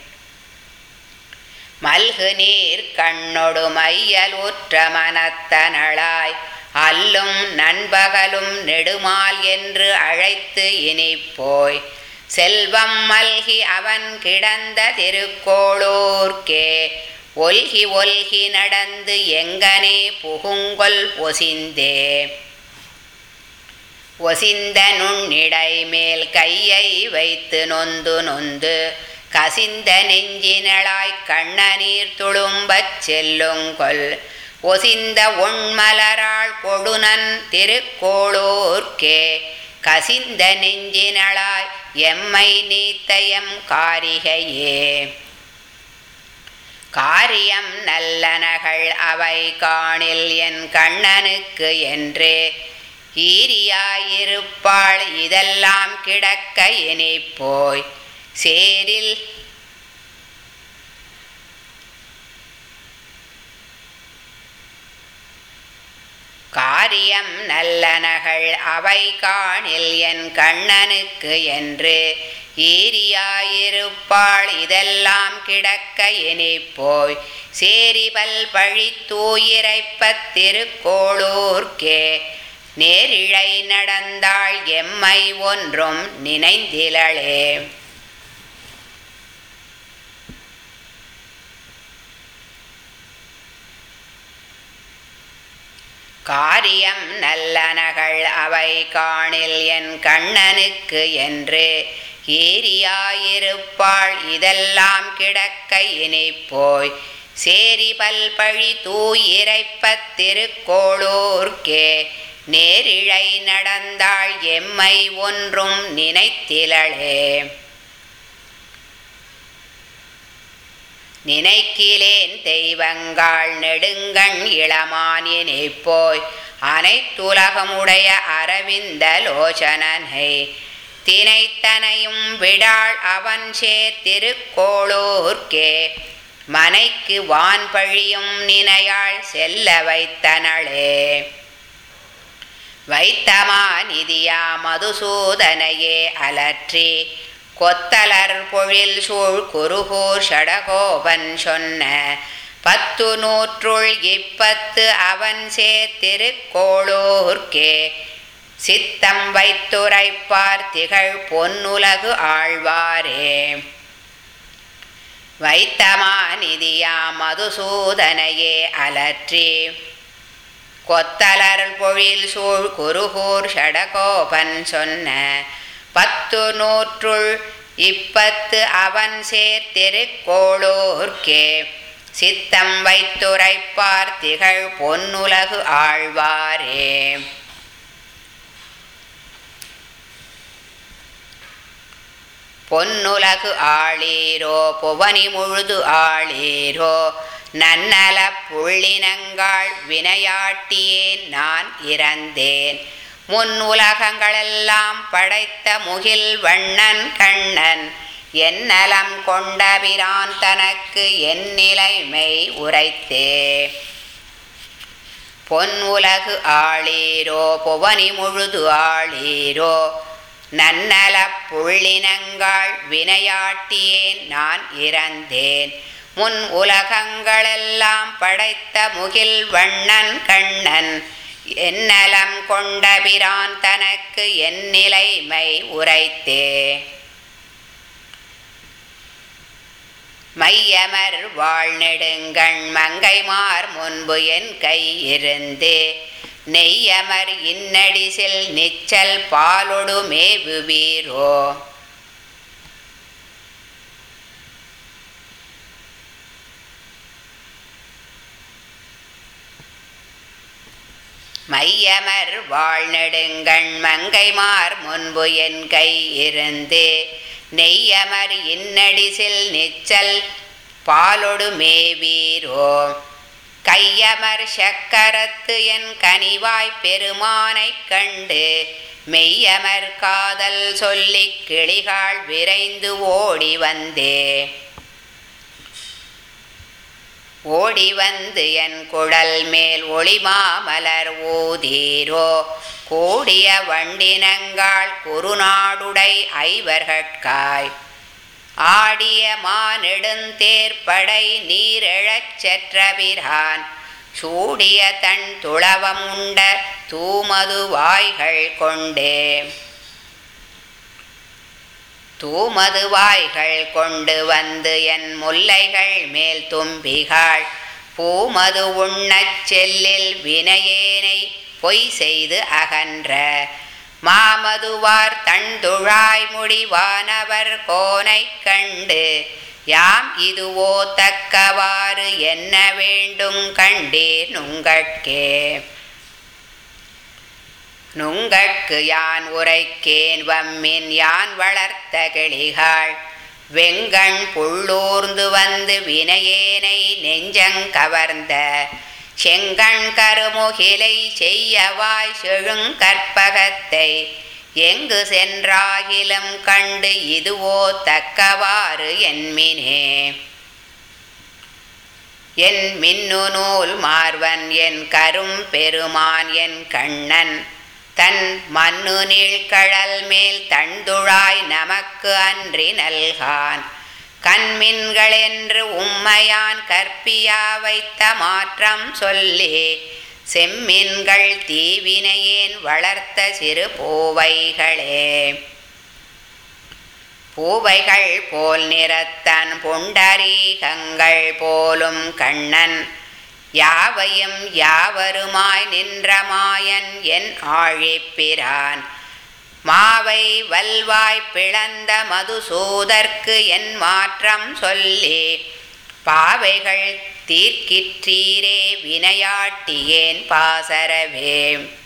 மல்கு நீர் கண்ணொடு மையலுற்ற மனத்தனளாய் அல்லும் நண்பகலும் நெடுமால் என்று அழைத்து இனிப்போய் செல்வம் மல்கி அவன் கிடந்த திருக்கோளூர்க்கே ஒல்கி ஒல்கி நடந்து எங்கனே புகுங்கொல் ஒசிந்தே ஒசிந்த நுண்ணிடை மேல் கையை வைத்து நொந்து நொந்து கசிந்த நெஞ்சினளாய் கண்ணநீர் துளும்பச் செல்லுங்கொல் ஒசிந்த ஒண்மலராள் கொடுனன் திருக்கோளூர்க்கே கசிந்த நெஞ்சினளாய் எம்மை நீத்தயம் காரிகையே காரியம் நல்லனகள் அவை காணில் என் கண்ணனுக்கு என்று ஈரியாயிருப்பாள் இதெல்லாம் கிடக்க இனிப்போய் சேரில் காரியம் நல்லனகள் அவை காணில் என் கண்ணனுக்கு என்று ஈரியாயிருப்பாள் இதெல்லாம் கிடக்க இனிப்போய் சேரிபல் பழித்தூயிரைப்பத் திருக்கோளூர்க்கே நேரிழை நடந்தாள் எம்மை ஒன்றும் நினைந்திலளே காரியம் நல்லனகள் அவை காணில் என் கண்ணனுக்கு என்று ஏரியாயிருப்பாள் இதெல்லாம் கிடக்க இனிப்போய் சேரி பல்பழி தூயிரைப்பத் திருக்கோளூர்க்கே நேரிழை நடந்தாள் எம்மை ஒன்றும் நினைத்திலளே நினைக்கிலேன் தெய்வங்கள் நெடுங்கண் இளமானினை போய் அனைத்துலகமுடைய அரவிந்த லோசனனை தினைத்தனையும் விடாள் அவன் சேர் திருக்கோளூர்க்கே மனைக்கு வான்பழியும் நினையாள் செல்ல வைத்தனளே வைத்தமா நிதியா மதுசூதனையே அலற்றி கொத்தலர் பொழில் சூழ் குருகூர் ஷடகோபன் சொன்ன பத்து நூற்றுள் இப்பத்து அவன் சேர்த்திருக்கோளூர்க்கே சித்தம் வைத்துரைப்பார் திகழ் பொன்னுலகு ஆழ்வாரே வைத்தமா நிதியா மதுசூதனையே அலற்றி கொத்தலர் பொழில் சூழ் குருகூர் ஷடகோபன் சொன்ன பத்து நூற்றுள் இப்பத்து அவன் சேர்த்திருக்கோளூர்க்கே சித்தம் வைத்துரைப்பார் திகழ் பொன்னுலகு ஆழ்வாரே பொன்னுலகு ஆளீரோ புவனி முழுது ஆளீரோ நன்னல புள்ளினங்காள் வினையாட்டியேன் நான் இறந்தேன் முன் உலகங்களெல்லாம் படைத்த முகில் வண்ணன் கண்ணன் என்னலம் கொண்டபிரான் தனக்கு என் நிலைமை உரைத்தே பொன் உலகு ஆளீரோ புவனி முழுது ஆளீரோ நன்னல புள்ளினங்காள் வினையாட்டியேன் நான் இறந்தேன் முன் உலகங்களெல்லாம் படைத்த முகில் வண்ணன் கண்ணன் என்னலம் கொண்டபிரான் தனக்கு என் நிலைமை உரைத்தே மையமர் வாழ்நெடுங்கண் மங்கைமார் முன்பு என் கை இருந்து நெய்யமர் இன்னடிசில் நிச்சல் பாலொடு மேவுவீரோ மையமர் வாழ்நெடுங்கண் மங்கைமார் முன்பு என் கை இருந்து நெய்யமர் இன்னடிசில் நிச்சல் பாலொடு மேவீரோ கையமர் சக்கரத்து என் கனிவாய் பெருமானைக் கண்டு மெய்யமர் காதல் சொல்லிக் கிளிகாள் விரைந்து ஓடி வந்தே ஓடி வந்து என் குழல் மேல் ஒளிமாமலர் ஊதீரோ கூடிய வண்டினங்காள் குறுநாடுடை ஐவர்கட்காய் ஆடிய மானெடுந்தேர்ப்படை நீரெழச் செற்றபிரான் சூடிய தன் துளவமுண்ட தூமது வாய்கள் கொண்டே தூமது வாய்கள் கொண்டு வந்து என் முல்லைகள் மேல் தும்பிகாள் பூமது உண்ணச் செல்லில் வினையேனை பொய் செய்து அகன்ற மாமதுவார் தண்டுழாய் முடிவானவர் கோனைக் கண்டு யாம் இதுவோ தக்கவாறு என்ன வேண்டும் கண்டீர் நுங்கட்கே நுங்கட்கு யான் உரைக்கேன் வம்மின் யான் வளர்த்த கிளிகாள் வெங்கண் புள்ளூர்ந்து வந்து வினையேனை நெஞ்சங்கவர்ந்த செங்கண் கருமுகிலை செய்யவாய் செழுங்கற்பகத்தை எங்கு சென்றாகிலும் கண்டு இதுவோ தக்கவாறு என்மினே என் மின்னு நூல் மார்வன் என் கரும் பெருமான் என் கண்ணன் தன் மண்ணு நீழ்கழல் மேல் தண்டுழாய் நமக்கு அன்றி நல்கான் கண்மின்களென்று உம்மையான் கற்பியா வைத்த மாற்றம் சொல்லி செம்மின்கள் தீவினையேன் வளர்த்த சிறு பூவைகளே பூவைகள் போல் நிறத்தன் புண்டரீகங்கள் போலும் கண்ணன் யாவையும் யாவருமாய் நின்ற மாயன் என் ஆழிப்பிரான் மாவை வல்வாய் பிளந்த மதுசூதற்கு என் மாற்றம் சொல்லி பாவைகள் தீர்க்கிற்றீரே வினையாட்டியேன் பாசரவே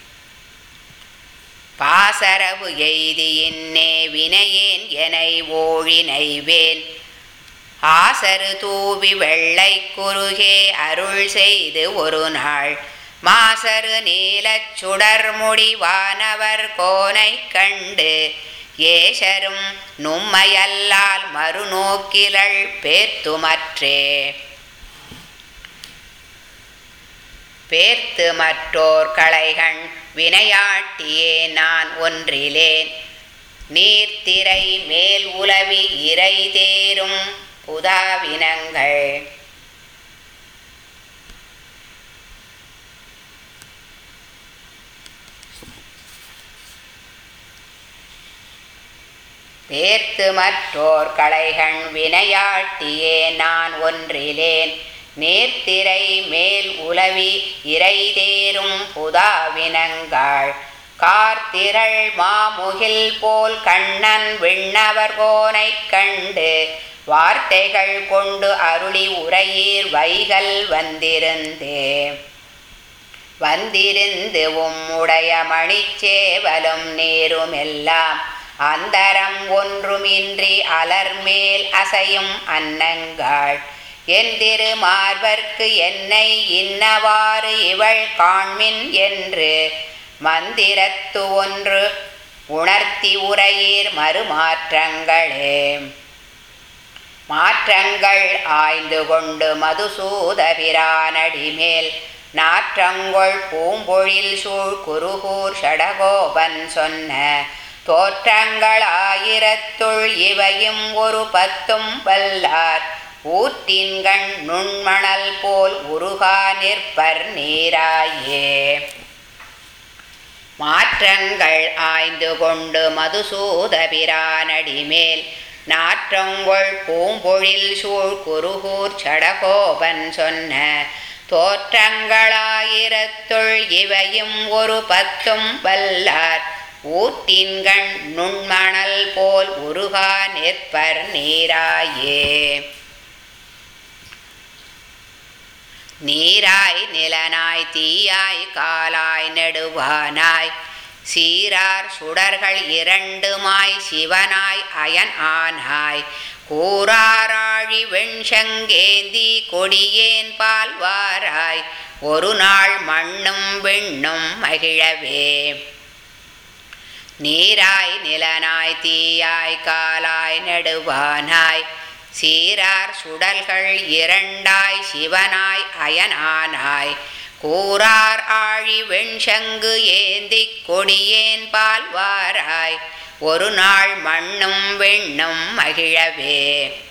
பாசரவு எய்தி என்னே வினையேன் எனை ஓழினைவேன் ஆசரு தூவி வெள்ளை குறுகே அருள் செய்து ஒரு நாள் மாசரு நீலச் சுடர்முடி வானவர் கோனை கண்டு ஏசரும் நும்மையல்லால் மறுநோக்கிலள் பேர்த்துமற்றே பேர்த்து மற்றோர் களைகண் வினையாட்டியே நான் ஒன்றிலேன் நீர்த்திரை மேல் உலவி இறை தேரும் புதாவினங்கள் பேர்த்து மற்றோர் களைகண் வினையாட்டியே நான் ஒன்றிலேன் நேர்த்திரை மேல் உலவி இறை தேரும் புதாவினங்கள் கார்த்திரள் மாமுகில் போல் கண்ணன் விண்ணவர் கோனைக் கண்டு வார்த்தைகள் கொண்டு அருளி உரையீர் வைகள் வந்திருந்தே வந்திருந்து உம்முடைய மணிச்சேவலும் நேருமெல்லாம் அந்தரம் ஒன்றுமின்றி அலர்மேல் அசையும் அன்னங்கள் என் திருமார்பர்க்கு என்னை இன்னவாறு இவள் காண்மின் என்று மந்திரத்து ஒன்று உணர்த்தி உரையீர் மறுமாற்றங்களே மாற்றங்கள் ஆய்ந்து கொண்டு மதுசூதபிரானடி மேல் நாற்றங்கொள் பூம்பொழில் சூழ் குருகூர் ஷடகோபன் சொன்ன தோற்றங்களாயிரத்துள் இவையும் ஒரு பத்தும் வல்லார் ஊற்றின்கண் நுண்மணல் போல் உருகா நிற்பர் நீராயே மாற்றங்கள் ஆய்ந்து கொண்டு மதுசூதபிரானடி மேல் நாற்றங்கொள் பூம்பொழில் சூழ் குருகூர் சடகோபன் சொன்ன தோற்றங்களாயிரத்துள் இவையும் ஒரு பத்தும் வல்லார் ஊற்றின்கண் நுண்மணல் போல் உருகா நிற்பர் நீராயே நீராய் நிலனாய் தீயாய் காலாய் நெடுவானாய் சீரார் சுடர்கள் இரண்டுமாய் சிவனாய் அயன் ஆனாய் கூறாராழி வெண்சங்கேந்தி கொடியேன் பால்வாராய் ஒரு நாள் மண்ணும் விண்ணும் மகிழவே நீராய் நிலனாய் தீயாய் காலாய் நெடுவானாய் சீரார் சுடல்கள் இரண்டாய் சிவனாய் அயனானாய் கூறார் ஆழி வெண்சங்கு ஏந்திக் கொடியேன் பால்வாராய் ஒரு நாள் மண்ணும் வெண்ணும் மகிழவே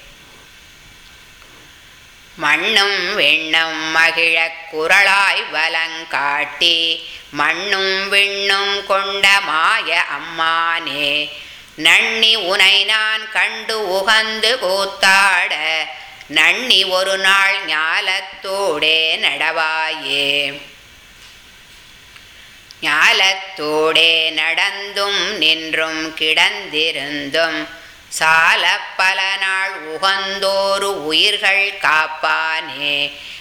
மண்ணும் வெண்ணும் மகிழக் குரலாய் வலங்காட்டி மண்ணும் விண்ணும் கொண்ட மாய அம்மானே நன்னி உனை நான் கண்டு உகந்து கூத்தாட நன்னி ஒரு நாள் ஞாலத்தோடே நடவாயே ஞாலத்தோடே நடந்தும் நின்றும் கிடந்திருந்தும் சால பல நாள் உகந்தோரு உயிர்கள் காப்பானே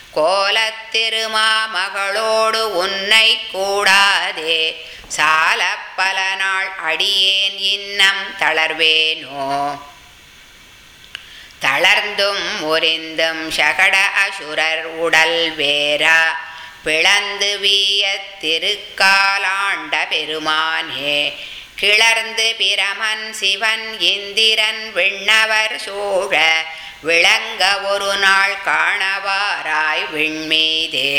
கோலத்திருமாமகளோடு உன்னை கூடாதே சால பல நாள் அடியேன் இன்னம் தளர்வேனோ தளர்ந்தும் முறிந்தும் சகட அசுரர் உடல் வேரா பிளந்து வீய திருக்காலாண்ட பெருமானே கிளர்ந்து பிரமன் சிவன் இந்திரன் விண்ணவர் சூழ விளங்க ஒரு நாள் காணவாராய் விண்மீதே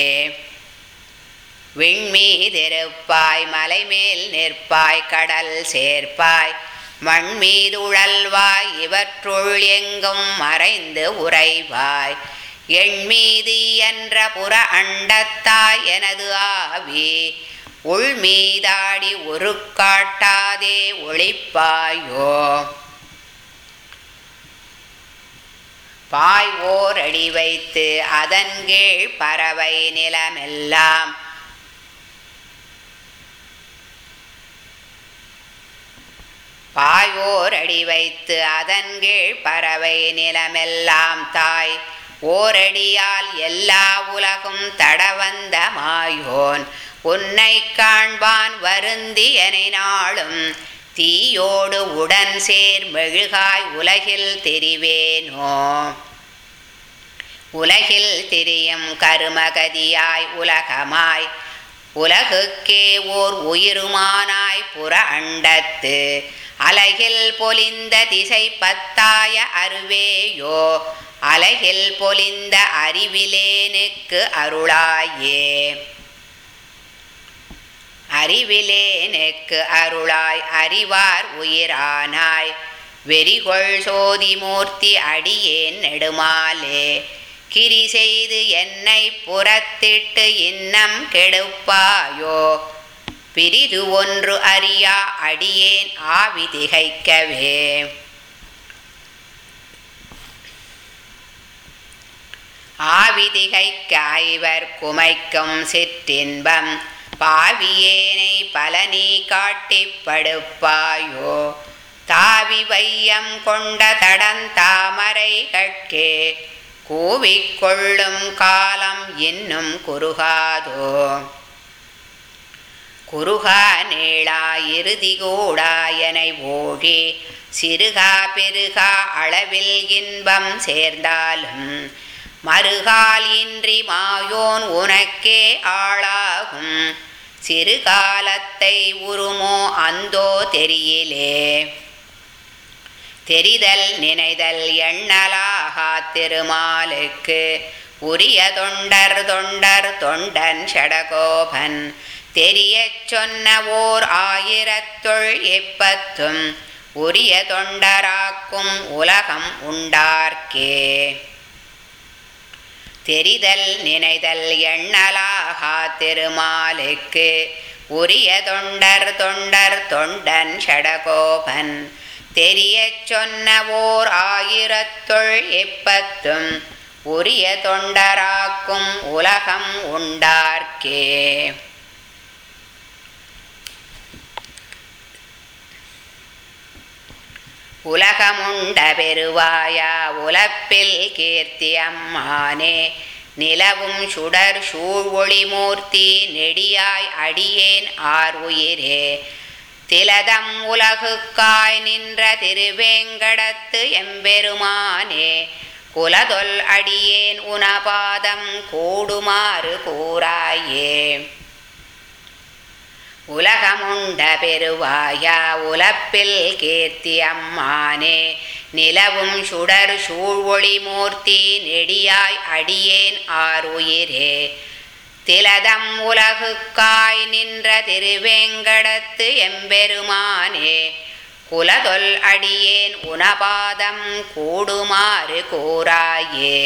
விண்மீதிருப்பாய் மலைமேல் நிற்பாய் கடல் சேர்ப்பாய் மண்மீது உழல்வாய் இவற்றுள் எங்கும் மறைந்து உறைவாய் எண்மீதி என்ற புற அண்டத்தாய் எனது ஆவி உள்மீதாடி ஒரு காட்டாதே ஒளிப்பாயோ பாய் ஓர் அடி வைத்து அதன் கீழ் பறவை நிலமெல்லாம் பாயோர் அடி வைத்து அதன் கீழ் பறவை நிலமெல்லாம் தாய் ஓரடியால் எல்லா உலகும் தடவந்த மாயோன் உன்னை காண்பான் வருந்தியனை நாளும் தீயோடு உடன் சேர் மெழுகாய் உலகில் தெரிவேனோ உலகில் திரியும் கருமகதியாய் உலகமாய் உலகுக்கே ஓர் உயிருமானாய் புற அண்டத்து அலகில் பொலிந்த திசை பத்தாய அருவேயோ அலகில் பொலிந்த அறிவிலேனுக்கு அருளாயே அறிவிலேனுக்கு அருளாய் அறிவார் உயிரானாய் வெறிகொள் சோதிமூர்த்தி அடியேன் நெடுமாலே கிரி செய்து என்னை புறத்திட்டு இன்னம் கெடுப்பாயோ பிரிது ஒன்று அறியா அடியேன் ஆவி திகைக்கவே ஆவி திகைக்க ஐவர் குமைக்கும் சிற்றின்பம் பாவியேனை பலனி காட்டிப் படுப்பாயோ தாவி வையம் கொண்ட தடந்தாமரை கட்கே கூவிக்கொள்ளும் காலம் இன்னும் குறுகாதோ குறுகா நீளா இறுதி கூடாயனை ஓழி சிறுகா பெருகா அளவில் இன்பம் சேர்ந்தாலும் மறுகால் இன்றி மாயோன் உனக்கே ஆளாகும் சிறுகாலத்தை உருமோ அந்தோ தெரியிலே தெரிதல் நினைதல் எண்ணலாகா திருமாலுக்கு உரிய தொண்டர் தொண்டர் தொண்டன் ஷடகோபன் தெரியச் சொன்ன ஓர் ஆயிரத்துள் எப்பத்தும் உரிய தொண்டராக்கும் உலகம் உண்டார்க்கே தெரிதல் நினைதல் எண்ணலாகா திருமாலுக்கு உரிய தொண்டர் தொண்டர் தொண்டன் ஷடகோபன் தெரியச் சொன்ன ஓர் ஆயிரத்துள் எப்பத்தும் உரிய தொண்டராக்கும் உலகம் உண்டார்க்கே உலகமுண்ட பெருவாயா உலப்பில் கீர்த்தி அம்மானே நிலவும் சுடர் சூழ் ஒளிமூர்த்தி நெடியாய் அடியேன் ஆர் உயிரே திலதம் உலகுக்காய் நின்ற திருவேங்கடத்து எம்பெருமானே குலதொல் அடியேன் உனபாதம் கூடுமாறு கூறாயே உலகமுண்ட பெருவாயா உலப்பில் கீர்த்தி அம்மானே நிலவும் சுடர் சூழ்வொளி மூர்த்தி நெடியாய் அடியேன் ஆருயிரே திலதம் உலகுக்காய் நின்ற திருவேங்கடத்து எம்பெருமானே குலதொல் அடியேன் உனபாதம் கூடுமாறு கூறாயே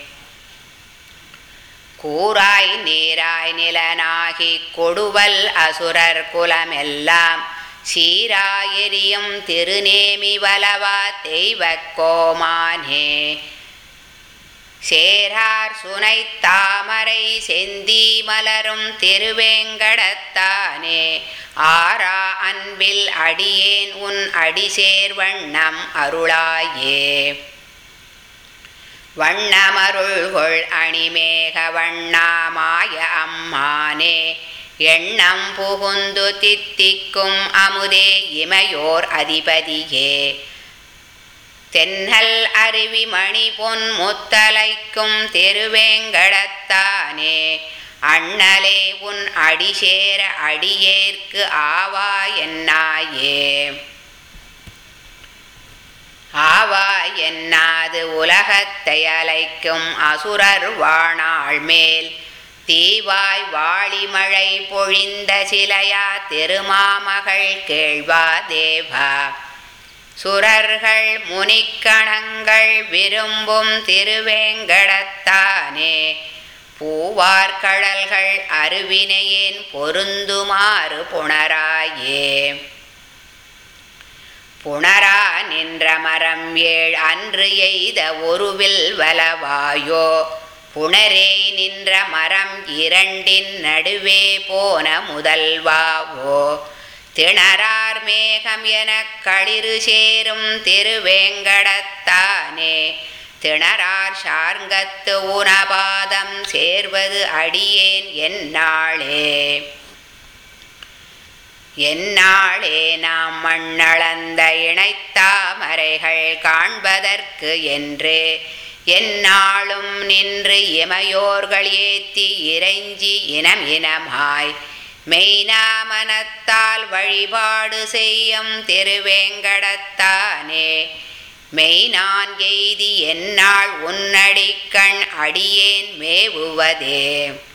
கூராய் நீராய் நிலனாகி கொடுவல் அசுரர் குலமெல்லாம் சீராயெரியும் திருநேமி வலவா தெய்வக் கோமானே சேரார் சுனை தாமரை செந்தி மலரும் திருவேங்கடத்தானே ஆரா அன்பில் அடியேன் உன் அடிசேர் வண்ணம் அருளாயே வண்ணமருள்கொள் அணிமேக வண்ணாமாய அம்மானே எண்ணம் புகுந்து தித்திக்கும் அமுதே இமையோர் அதிபதியே தென்னல் அருவி மணி பொன் முத்தலைக்கும் திருவேங்கடத்தானே அண்ணலே உன் அடிசேர அடியேற்கு ஆவா என்னாயே ஆவா என்னாது உலகத்தை அலைக்கும் அசுரர் வாணாள் மேல் தீவாய் வாளிமழை பொழிந்த சிலையா திருமாமகள் கேழ்வா தேவா சுரர்கள் முனிக்கணங்கள் விரும்பும் திருவேங்கடத்தானே பூவார்கழல்கள் அருவினையேன் பொருந்துமாறு புணராயே புணரா நின்ற மரம் ஏழ் அன்று எய்த ஒருவில் வலவாயோ புணரே நின்ற மரம் இரண்டின் நடுவே போன முதல்வாவோ திணறார் மேகம் எனக் களிறு சேரும் திருவேங்கடத்தானே திணறார் சார்ங்கத்து உணபாதம் சேர்வது அடியேன் என்னாளே என்னாளே நாம் மண்ணளந்த இணைத்தாமரைகள் காண்பதற்கு என்று என்னாலும் நின்று இமையோர்கள் ஏத்தி இறைஞ்சி இனம் இனமாய் மெய்னாமனத்தால் வழிபாடு செய்யும் திருவேங்கடத்தானே மெய்நான் எய்தி என்னாள் உன்னடிக்கண் அடியேன் மேவுவதே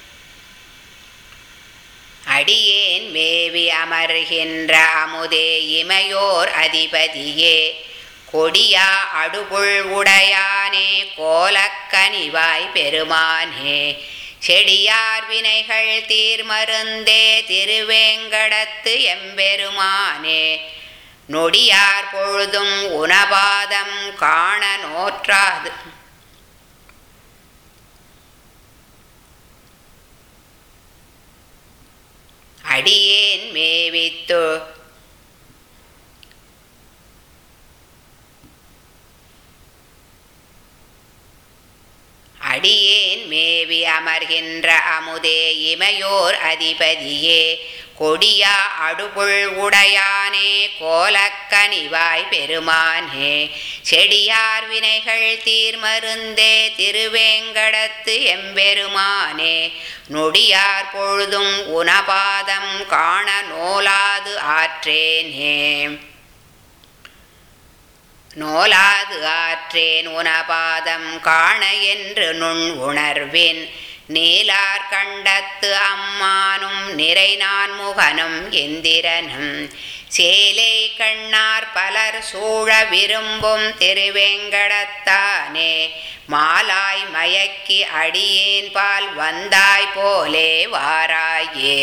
அடியேன் மேவி அமர்கின்ற அமுதே இமையோர் அதிபதியே கொடியா அடுகுள் உடையானே கோலக்கனிவாய் பெருமானே செடியார் வினைகள் தீர்மருந்தே திருவேங்கடத்து எம்பெருமானே நொடியார் பொழுதும் உணபாதம் காண நோற்றாது அடியேன் மேவித்து அடியேன் மேவி அமர்கின்ற அமுதே இமையோர் அதிபதியே கொடியா அடுகுள் உடையானே கோலக்கனிவாய் பெருமானே செடியார் வினைகள் தீர்மருந்தே திருவேங்கடத்து எம்பெருமானே நொடியார் பொழுதும் உணபாதம் காண நோலாது ஆற்றேனே நோலாது ஆற்றேன் உனபாதம் காண என்று நுண் உணர்வின் நீலார் கண்டத்து அம்மானும் நிறை நான் முகனும் எந்திரனும் சேலை கண்ணார் பலர் சூழ விரும்பும் திருவேங்கடத்தானே மாலாய் மயக்கி அடியேன் பால் வந்தாய் போலே வாராயே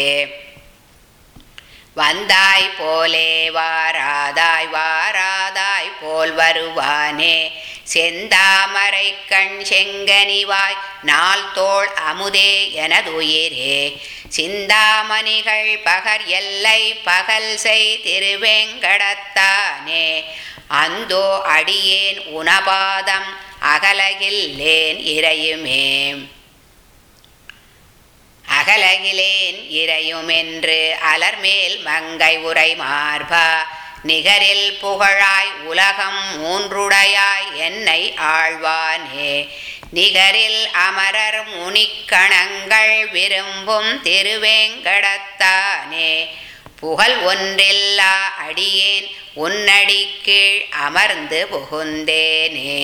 வந்தாய் போலே வாராதாய் வாராதாய் போல் வருவானே செந்தாமரை கண் செங்கனிவாய் நாள் தோள் அமுதே எனதுயிரே சிந்தாமணிகள் பகர் எல்லை பகல் செய் திருவேங்கடத்தானே அந்தோ அடியேன் உணபாதம் அகலகில்லேன் இறையுமே அகலகிலேன் இறையுமென்று அலர்மேல் மங்கை உரை மார்பா நிகரில் புகழாய் உலகம் மூன்றுடையாய் என்னை ஆழ்வானே நிகரில் அமரர் முனிக்கணங்கள் விரும்பும் திருவேங்கடத்தானே புகழ் ஒன்றில்லா அடியேன் உன்னடி கீழ் அமர்ந்து புகுந்தேனே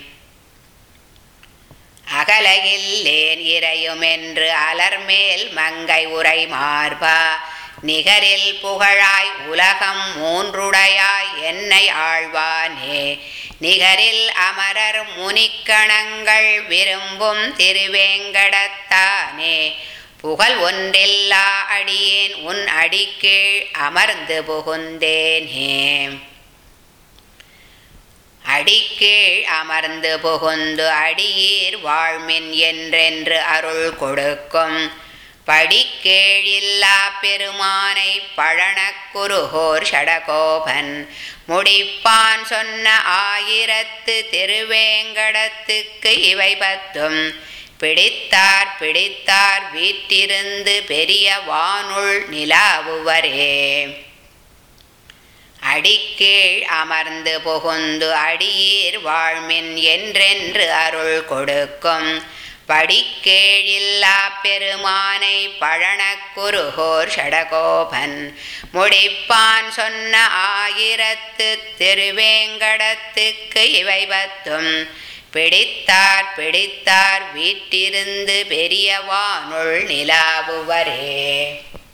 அகலகில்லேன் இறையுமென்று அலர்மேல் மங்கை உரை மார்பா நிகரில் புகழாய் உலகம் மூன்றுடையாய் என்னை ஆழ்வானே நிகரில் அமரர் முனிக்கணங்கள் விரும்பும் திருவேங்கடத்தானே புகழ் ஒன்றில்லா அடியேன் உன் அடிக்கீழ் அமர்ந்து புகுந்தேனே அடிக்கீழ் அமர்ந்து புகுந்து அடியீர் வாழ்மின் என்றென்று அருள் கொடுக்கும் படிக்கேழில்லா பெருமானை பழனக்குருகோர் ஷடகோபன் முடிப்பான் சொன்ன ஆயிரத்து திருவேங்கடத்துக்கு இவை பத்தும் பிடித்தார் பிடித்தார் வீற்றிருந்து பெரிய வானுள் நிலாவுவரே அடிக்கீழ் அமர்ந்து புகுந்து அடியீர் வாழ்மின் என்றென்று அருள் கொடுக்கும் படிக்கேழில்லா பெருமானை பழனக்குருகோர் ஷடகோபன் முடிப்பான் சொன்ன ஆயிரத்து திருவேங்கடத்துக்கு இவை பத்தும் பிடித்தார் பிடித்தார் வீட்டிருந்து பெரிய வானுள் நிலாவுவரே